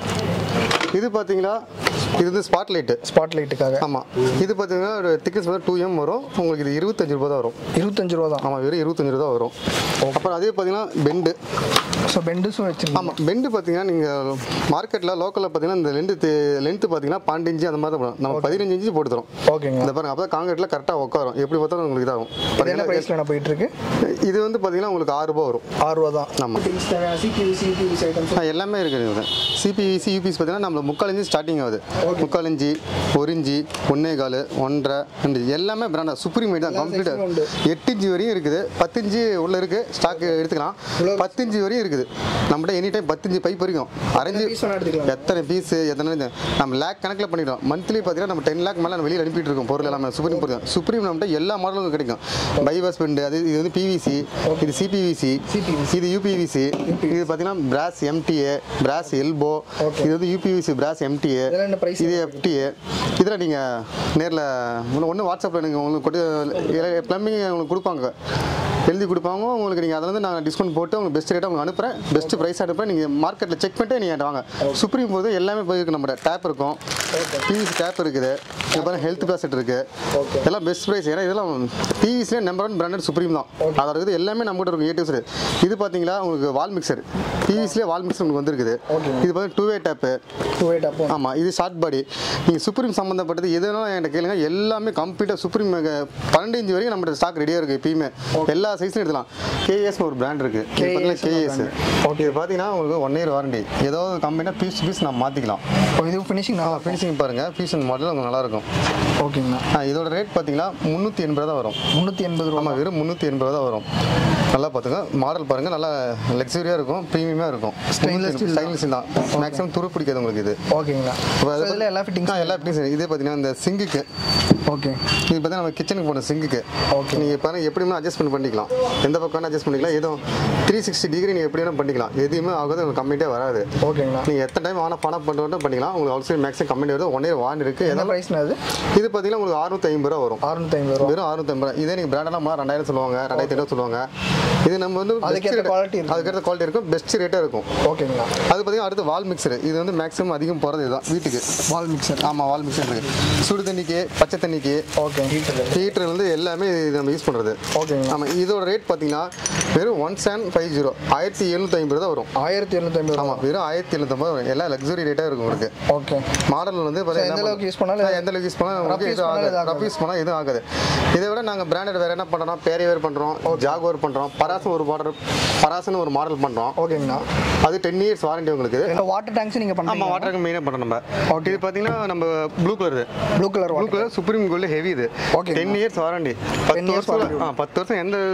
இது பார்த்தீங்கன்னா இது வந்து ஸ்பாட் லைட்டு ஸ்பாட் லைட்டுக்காக ஆமாம் இது பார்த்தீங்கன்னா ஒரு திக்னஸ் வந்து டூ எம் வரும் உங்களுக்கு இது இருபத்தஞ்சு ரூபா தான் வரும் இருபத்தஞ்சு ரூபா தான் ஆமாம் வெறும் இருபத்தஞ்சு ரூபா வரும் அப்புறம் அதே பார்த்தீங்கன்னா பெண்டு ஸோ பெண்டுஸும் வச்சிருக்கோம் ஆமாம் பெண்டு பார்த்தீங்கன்னா நீங்கள் மார்க்கெட்டில் லோக்கலில் பார்த்தீங்கன்னா இந்த லென்த்து லென்த்து பார்த்தீங்கன்னா பன்னெண்டு இன்ச்சு அந்த மாதிரி தான் போடும் நம்ம பதினஞ்சு இன்ச்சு போட்டு தரோம் ஓகேங்க இந்த பாருங்க அப்போ காங்கிரீட்டில் கரெக்டாக உட்காரும் எப்படி பார்த்தாலும் உங்களுக்கு இதாகும் இது என்ன ப்ரைஸில் நான் போயிட்டு இருக்கு இது வந்து பார்த்தீங்கன்னா உங்களுக்கு ஆறு ரூபா வரும் ஆறு ரூபா தான் ஆமாம் தேவையான சிபியூசி யூபிஎஸ் ஐட்டம்ஸ் ஆ, எல்லாமே இருக்குது சிபிவிசி யூபிஎஸ் பார்த்தீங்கன்னா நம்ம முக்கால் இன்ச்சு ஸ்டார்டிங் ஆகுது முக்கால் இன்ச்சு ஒரு இன்ச்சு ஒன்னே கால் ஒன்றரை ரெண்டு எல்லாமே பிராண்டா சுப்ரீம் தான் size உம் உண்டு. கம்ப்ளீட்டாக எட்டு இன்ச்சு வரையும் இருக்குது பத்து இன்ச்சு உள்ள இருக்கு ஸ்டாக் எடுத்துக்கலாம் பத்து இன்ச்சு வரையும் இருக்குது நம்மகிட்ட எனி டைம் பத்து இன்ச்சு பைப் வரைக்கும் அரைஞ்சு பீஸ் வேணா எடுத்துக்கலாம் எத்தனை பீஸ் எத்தனை இது நம்ம லேக் கணக்கில் பண்ணிட்டோம் மந்த்லி பார்த்தீங்கன்னா நம்ம டென் லேக் மேலே நம்ம வெளியில் அனுப்பிட்டு இருக்கோம் பொருள் எல்லாமே சுப்ரீம் பொருள் சுப்ரீம் நம்மகிட்ட எல்லா மாடலும் கிடைக்கும் பைபாஸ் பெண்டு அது இது வந்து பிவிசி இது சிபிவிசி CPVC. இது யூபிவிசி இது பார்த்தீங்கன்னா பிராஸ் எம்டிஏ பிராஸ் எல்போ இது வந்து யூபிவிசி பிராஸ் எம்டிஏ இதெல்லாம் என்ன price? இது எஃப்டிஏ இதில் நீங்கள் நேரில் ஒன்று வாட்ஸ்அப்பில் நீங்கள் உங்களுக்கு கொடு ப்ளம்பிங் உங்களுக்கு கொடுப்பாங்க எழுதி கொடுப்பாங்க உங்களுக்கு நீங்கள் அதில் வந்து நான் டிஸ்கவுண்ட் போட்டு உங்களுக்கு பெஸ்ட் ரேட்டாக உங்களுக்கு அனுப்புகிறேன் பெஸ்ட் ப்ரைஸ் அனுப்புகிறேன் நீங்கள் மார்க்கெட்டில் செக் பண்ணிட்டு நீங்கள் வாங்க சுப்ரீம் போது எல்லாமே போயிருக்கு நம்ம டேப் இருக்கும் பிவிசி டேப் இருக்குது இது பாருங்க ஹெல்த் பேசட் இருக்குது எல்லாம் பெஸ்ட் ப்ரைஸ் ஏன்னா இதெல்லாம் பிவிசிலே நம்பர் ஒன் பிராண்டட் சுப்ரீம் தான் அதோட இருக்குது எல்லாமே நம்ம கிட்ட இருக்கும் ஏடிஎஸ் இது பார்த்தீங்களா உங்களுக்கு வால் மிக்சர் பிவிசிலே வால் மிக்சர் உங்களுக்கு வந்திருக்குது இது பார்த்தீங்கன்னா two way tap two eight அப்போ ஆமாம் இது ஷார்ட் பாடி நீங்கள் சுப்ரீம் சம்மந்தப்பட்டது எதுனாலும் என்கிட்ட கேளுங்க எல்லாமே கம்ப்ளீட்டாக சுப்ரீம் பன்னெண்டு இன்ச்சு வரைக்கும் நம்மகிட்ட ஸ்டாக் ரெடியாக இருக்குது எப்பயுமே எல்லா சைஸ்லையும் எடுக்கலாம் கேஎஸ் ஒரு பிராண்ட் இருக்குது KS கேஎஸ் ஒரு இது பார்த்தீங்கன்னா உங்களுக்கு ஒன் இயர் வாரண்டி ஏதோ கம்பெனியாக பீஸ் பீஸ் நம்ம மாற்றிக்கலாம் இது ஃபினிஷிங் நல்லா ஃபினிஷிங் பாருங்கள் ஃபியூஷன் மாடல் உங்களுக்கு நல்லாயிருக்கும் ஓகேங்கண்ணா ஆ, இதோட ரேட் பார்த்தீங்கன்னா முந்நூற்றி எண்பது தான் வரும் முந்நூற்றி எண்பது ரூபா ஆமாம் வெறும் முந்நூற்றி எண்பது தான் வரும் நல்லா பார்த்துங்க மாடல் பாருங்கள் நல்லா லக்ஸரியாக இருக்கும் ப்ரீமியமாக இருக்கும் Stainless steel தான். ஸ்டைன்லெஸ் தான் மேக்ஸிமம் துரு பிடிக்காது உங்களுக்கு இது ஓகேங்கண்ணா இப்போ அதை இதில் எல்லா ஃபிட்டிங்ஸ் ஆ, எல்லா ஃபிட்டிங்ஸ் இதே பார்த்தீங்கன்னா இந்த சிங்குக்கு ஓகே இது பார்த்தீங்கன்னா நம்ம கிச்சனுக்கு போன சிங்குக்கு Okay. நீங்கள் பாருங்க எப்படி வேணால் அட்ஜஸ்ட்மெண்ட் பண்ணிக்கலாம் எந்த பக்கம் வேணால் அட்ஜஸ்ட் பண்ணிக்கலாம் எதுவும் த்ரீ சிக்ஸ்டி டிகிரி நீங்கள் எப்படி வேணால் பண்ணிக்கலாம் எதுவுமே ஆகாது உங்களுக்கு கம்மிட்டே வராது ஓகேங்கண்ணா நீங்கள் எத்தனை டைம் ஆன பணம் பண்ணிட்டு பண்ணிக்கலாம் உங்களுக்கு அவுட் மேக்ஸிமம் கம்மிட்டே வருது ஒன் இயர் வான் இருக்குது என்ன எதாவது ப்ரைஸ்ண்ணா அது இது பார்த்தீங்கன்னா உங்களுக்கு அறுநூத்தி ஐம்பது ரூபா வரும் அறுநூற்றி ஐம்பது ரூபா வெறும் அறுநூத்தி ஐம்பது ரூபா இதே நீங்கள் பிராண்டெல்லாம் போனால் ரெண்டாயிரம் சொல்லுவாங்க ரெண்டாயிரத்தி ஐநூறு சொல்லுவாங்க இது நம்ம வந்து அதுக்கேத்த best quality இருக்கும். அதுக்கேற்ற குவாலிட்டி இருக்கும் பெஸ்ட் ரேட்டாக இருக்கும் ஓகேங்கண்ணா அது பார்த்தீங்கன்னா அடுத்து வால் மிக்சர் இது வந்து மேக்ஸிமம் அதிகம் போகிறது இதுதான் வீட்டுக்கு வால் மிக்சர் ஆமாம் வால் மிக்சர் இருக்கு சுடு தண்ணிக்கு பச்சை தண்ணிக்கு ஓகே ஹீட்டர் ஹீட்டர் வந்து எல்லாமே இது நம்ம யூஸ் பண்ணுறது ஓகேங்கண்ணா ஆமாம் இதோட ரேட் பார்த்தீங்கன்னா வெறும் ஒன் செவன் ஃபைவ் ஜீரோ ஆயிரத்தி எழுநூத்தி ஐம்பது தான் வரும் ஆயிரத்தி எழுநூற்றி ஐம்பது ரூபா ஆமாம் வெறும் ஆயிரத்தி எழுநூத்தம்பது வரும் எல்லாம் லக்ஸுரி ரேட்டாக இருக்கும் உங்களுக்கு ஓகே மாடல் வந்து So, எந்த அளவுக்கு use பண்ணாலும் ஆ, எந்த அளவுக்கு யூஸ் பண்ணாலும் rough உங்களுக்கு use எதுவும் பண்ணாலும் ஆகாது இது ரஃப் யூஸ் பண்ணால் எதுவும் ஆகாது இதை விட நாங்கள் பிராண்டட் வேறு என்ன பண்ணுறோம் பேரியவேர் பண்ணுறோம் ஜாகுவர் பண்ணுறோம் பராசம் ஒரு மாடல் பராசன்னு ஒரு மாடல் பண்ணுறோம் ஓகேங்கண்ணா அது டென் இயர்ஸ் வாரண்டி உங்களுக்கு இந்த வாட்டர் டேங்க்ஸ் நீங்கள் ஆமாம் பண்ணுறீங்க வாட்டருக்கு மெயினாக பண்ணுறோம் நம்ம இது பார்த்தீங்கன்னா நம்ம blue colour blue colour blue water colour Supreme gold heavy இது Okay. டென் இயர்ஸ் வாரண்டி 10 பத்து years வருஷம் warranty. ஆ பத்து வருஷம் எந்த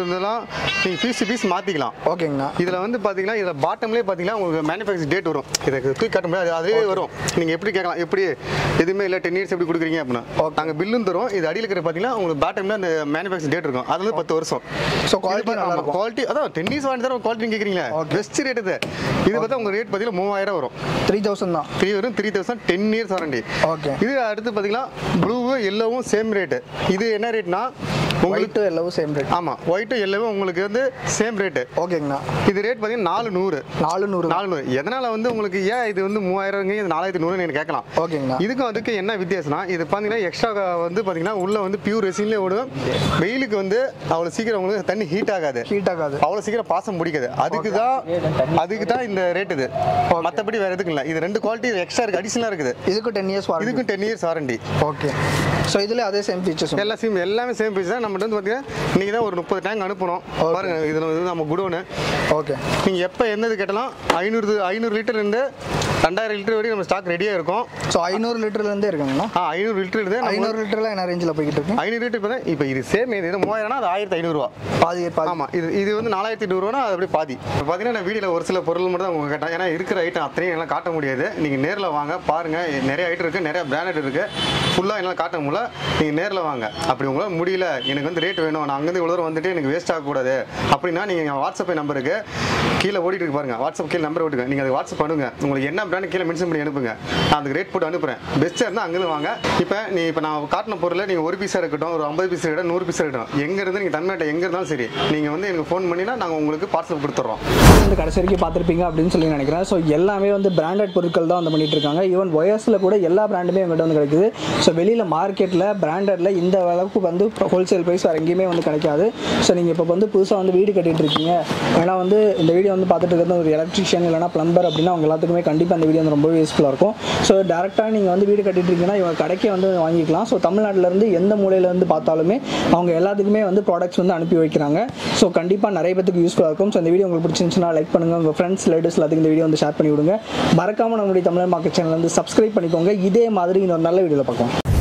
இருந்தெல்லாம் நீங்கள் பீஸ் பீஸ் மாற்றிக்கலாம் ஓகேங்கண்ணா இதில் வந்து பார்த்தீங்கன்னா இதில் பாட்டம்லேயே பார்த்தீங்கன்னா உங்களுக்கு மேனுஃபேக்சர் டேட் வரும் இதுக்கு தூக்கி காட்ட முடியாது அது அதுவே வரும் நீங்கள் எப்படி கேட்கலாம் எப்படி எதுவுமே இல்லை டென் இயர்ஸ் எப்படி கொடுக்குறீங்க அப்படின்னா நாங்கள் பில்லும் தரும் இது அடியில் இருக்கிற பார்த்தீங்கன்னா உங்களுக்கு பாட்டமில் அந்த மேனுஃபேக்சர் டேட் இருக்கும் அது வந்து பத்து வருஷம் ஸோ குவாலிட்டி நல்லா இருக்கும் குவாலிட்டி அதான் டென் இயர்ஸ் வாங்கி தர குவாலிட்டி கேட்குறீங்களா பெஸ்ட் ரேட் இது இது பார்த்தா உங்கள் ரேட் பார்த்தீங்கன்னா மூவாயிரம் வரும் த்ரீ தௌசண்ட் தான் த்ரீ வரும் three thousand ten years warranty okay இது அடுத்து பார்த்தீங்கன்னா ப்ளூவும் எல்லோவும் சேம் ரேட்டு இது என்ன ரேட்னா உங்களுக்கு ஒயிட்டு எல்லவும் சேம் ரேட் ஆமாம் ஒயிட்டும் எல்லோவும் உங்களுக்கு வந்து சேம் ரேட்டு ஓகேங்கண்ணா இது ரேட் பார்த்தீங்கன்னா நாலு நூறு நாலு நூறு நாலு நூறு எதனால வந்து உங்களுக்கு ஏன் இது வந்து மூவாயிரம் இது நாலாயிரத்தி நூறு நீங்க கேட்கலாம் ஓகேங்கண்ணா இதுக்கும் அதுக்கு என்ன வித்தியாசம்னா இது பார்த்தீங்கன்னா எக்ஸ்ட்ரா வந்து பார்த்தீங்கன்னா உள்ள வந்து பியூர் ரெசின்லேயே ஓடும் வெயிலுக்கு வந்து அவ்வளோ சீக்கிரம் உங்களுக்கு தண்ணி ஹீட் ஆகாது ஹீட் ஆகாது அவ்வளோ சீக்கிரம் பாசம் பிடிக்காது அதுக்கு தான் அதுக்கு தான் இந்த ரேட் இது மற்றபடி வேற எதுக்கும் இல்லை இது ரெண்டு குவாலிட்டி எக்ஸ்ட்ரா இருக்கு அடிஷனலாக இருக்குது இதுக்கு டென் இயர்ஸ் வாரண்டி இதுக்கும் ten years warranty okay so இதில் அதே சேம் ஃபீச்சர்ஸ் எல்லா சேம் எல்லாமே சேம் பீஸ் தான் நம்மகிட்ட வந்து பார்த்தீங்கன்னா இன்னைக்கு தான் ஒரு முப்பது டேங்க் அனுப்பணும் பாருங்க இதில் வந்து நம்ம குடோனு ஓகே நீங்கள் எப்போ என்னது கேட்டாலும் ஐநூறு ஐநூறு லிட்டர்லேருந்து ரெண்டாயிரம் லிட்டர் வரைக்கும் நம்ம ஸ்டாக் ரெடியாக இருக்கும் ஸோ ஐநூறு லிட்டர்லேருந்தே இருக்குங்கண்ணா ஆ ஐநூறு லிட்டர் இருக்குது ஐநூறு லிட்டர்லாம் என்ன ரேஞ்சில் போய்கிட்டு இருக்கு ஐநூறு லிட்டர் இப்போ இப்போ இது சேம் இது இது மூவாயிரம்னா அது ஆயிரத்தி ஐநூறுரூவா பாதி பாதி ஆமாம் இது இது வந்து நாலாயிரத்தி ஐநூறுரூவா அது அப்படியே பாதி இப்போ பார்த்தீங்கன்னா நான் வீடியோவில் ஒரு சில பொருள் மட்டும் தான் உங்களுக்கு கேட்டேன் ஏன்னா இருக்கிற ஐட்டம் அத்தனையும் எல்லாம் காட்ட முடியாது நீங்கள் நேரில் வாங்க பாருங்கள் நிறைய ஐட்டம் இருக்குது நிறைய பிராண்டட் இருக்குது ஃபுல்லாக என்னால் காட்ட முடியல நீங்கள் நேரில் வாங்க அப்படி உங்களால் முடியல எனக்கு வந்து ரேட் வேணும் நான் அங்கேருந்து இவ்வளோ தூரம் வந்துட்டு எனக்கு வேஸ்ட் ஆகக்கூடாது அப்படின்னா நீங்கள் வாட்ஸ்அப் நம்பருக்கு கீழே ஓடிட்டு இருக்கு பாருங்க வாட்ஸ்அப் கீழே நம்பர் ஓட்டுங்க நீங்கள் அதை வாட்ஸ்அப் பண்ணுங்க உங்களுக்கு என்ன பிராண்ட் கீழே மென்ஷன் பண்ணி அனுப்புங்க நான் அதுக்கு ரேட் போட்டு அனுப்புறேன் பெஸ்ட்டாக இருந்தால் அங்கேருந்து வாங்க இப்போ நீ இப்போ நான் காட்டின பொருளை நீங்கள் ஒரு பீஸாக இருக்கட்டும் ஒரு ஐம்பது பீஸ் இருக்கட்டும் நூறு பீஸ் இருக்கட்டும் எங்கே இருந்து நீங்கள் தமிழ்நாட்டை எங்கே இருந்தாலும் சரி நீங்கள் வந்து எனக்கு ஃபோன் பண்ணினா நாங்கள் உங்களுக்கு பார்சல் கொடுத்துட்றோம் இது வந்து கடைசி வரைக்கும் பார்த்துருப்பீங்க அப்படின்னு சொல்லி நினைக்கிறேன் ஸோ எல்லாமே வந்து பிராண்டட் பொருட்கள் தான் வந்து பண்ணிட்டு இருக்காங்க ஈவன் ஒயர்ஸில் கூட எல்லா பிராண்டுமே எங்கள்கிட்ட வந்து கிடைக்குது ஸோ வெளியில் மார்க்கெட்டில் பிராண்டடில் இந்த அளவுக்கு வந்து ஹோல்சேல் ப்ரைஸ் வேறு எங்கேயுமே வந்து கிடைக்காது ஸோ நீங்கள் இப்போ வந்து புதுசாக வந்து வீடு கட்டிட்டு இருக்கீங்க ஏன்னா வந்து இந்த வீடியோ வந்து பார்த்துட்டு இருக்கிறது ஒரு எலக்ட்ரிஷியன் இல்லைனா பிளம்பர் அப்படின்னா அவங்க எல்லாத்துக்குமே கண்டிப்பாக இந்த வீடியோ வந்து ரொம்பவே யூஸ்ஃபுல்லாக இருக்கும் ஸோ டேரெக்டாக நீங்கள் வந்து வீடு கட்டிட்டு இருக்கீங்கன்னா இவங்க கடைக்கே வந்து வாங்கிக்கலாம் ஸோ தமிழ்நாட்டிலேருந்து எந்த மூலையில இருந்து பார்த்தாலுமே அவங்க எல்லாத்துக்குமே வந்து ப்ராடக்ட்ஸ் வந்து அனுப்பி வைக்கிறாங்க ஸோ கண்டிப்பாக நிறைய பேத்துக்கு யூஸ்ஃபுல்லாக இருக்கும் ஸோ இந்த வீடியோ உங்களுக்கு பிடிச்சிருந்துச்சுன்னா லைக் பண்ணுங்கள் உங்கள் ஃப்ரெண்ட்ஸ் ரிலேட்டிவ்ஸ் எல்லாத்துக்கும் இந்த வீடியோ வந்து ஷேர் பண்ணி விடுங்க மறக்காமல் நம்மளுடைய தமிழ் மார்க்கெட் சேனல் வந்து சப்ஸ்கிரைப் பண்ணிக்கோங்க இதே மாதிரி இன்னொரு நல்ல வீடியோவில் பார்க்கலாம்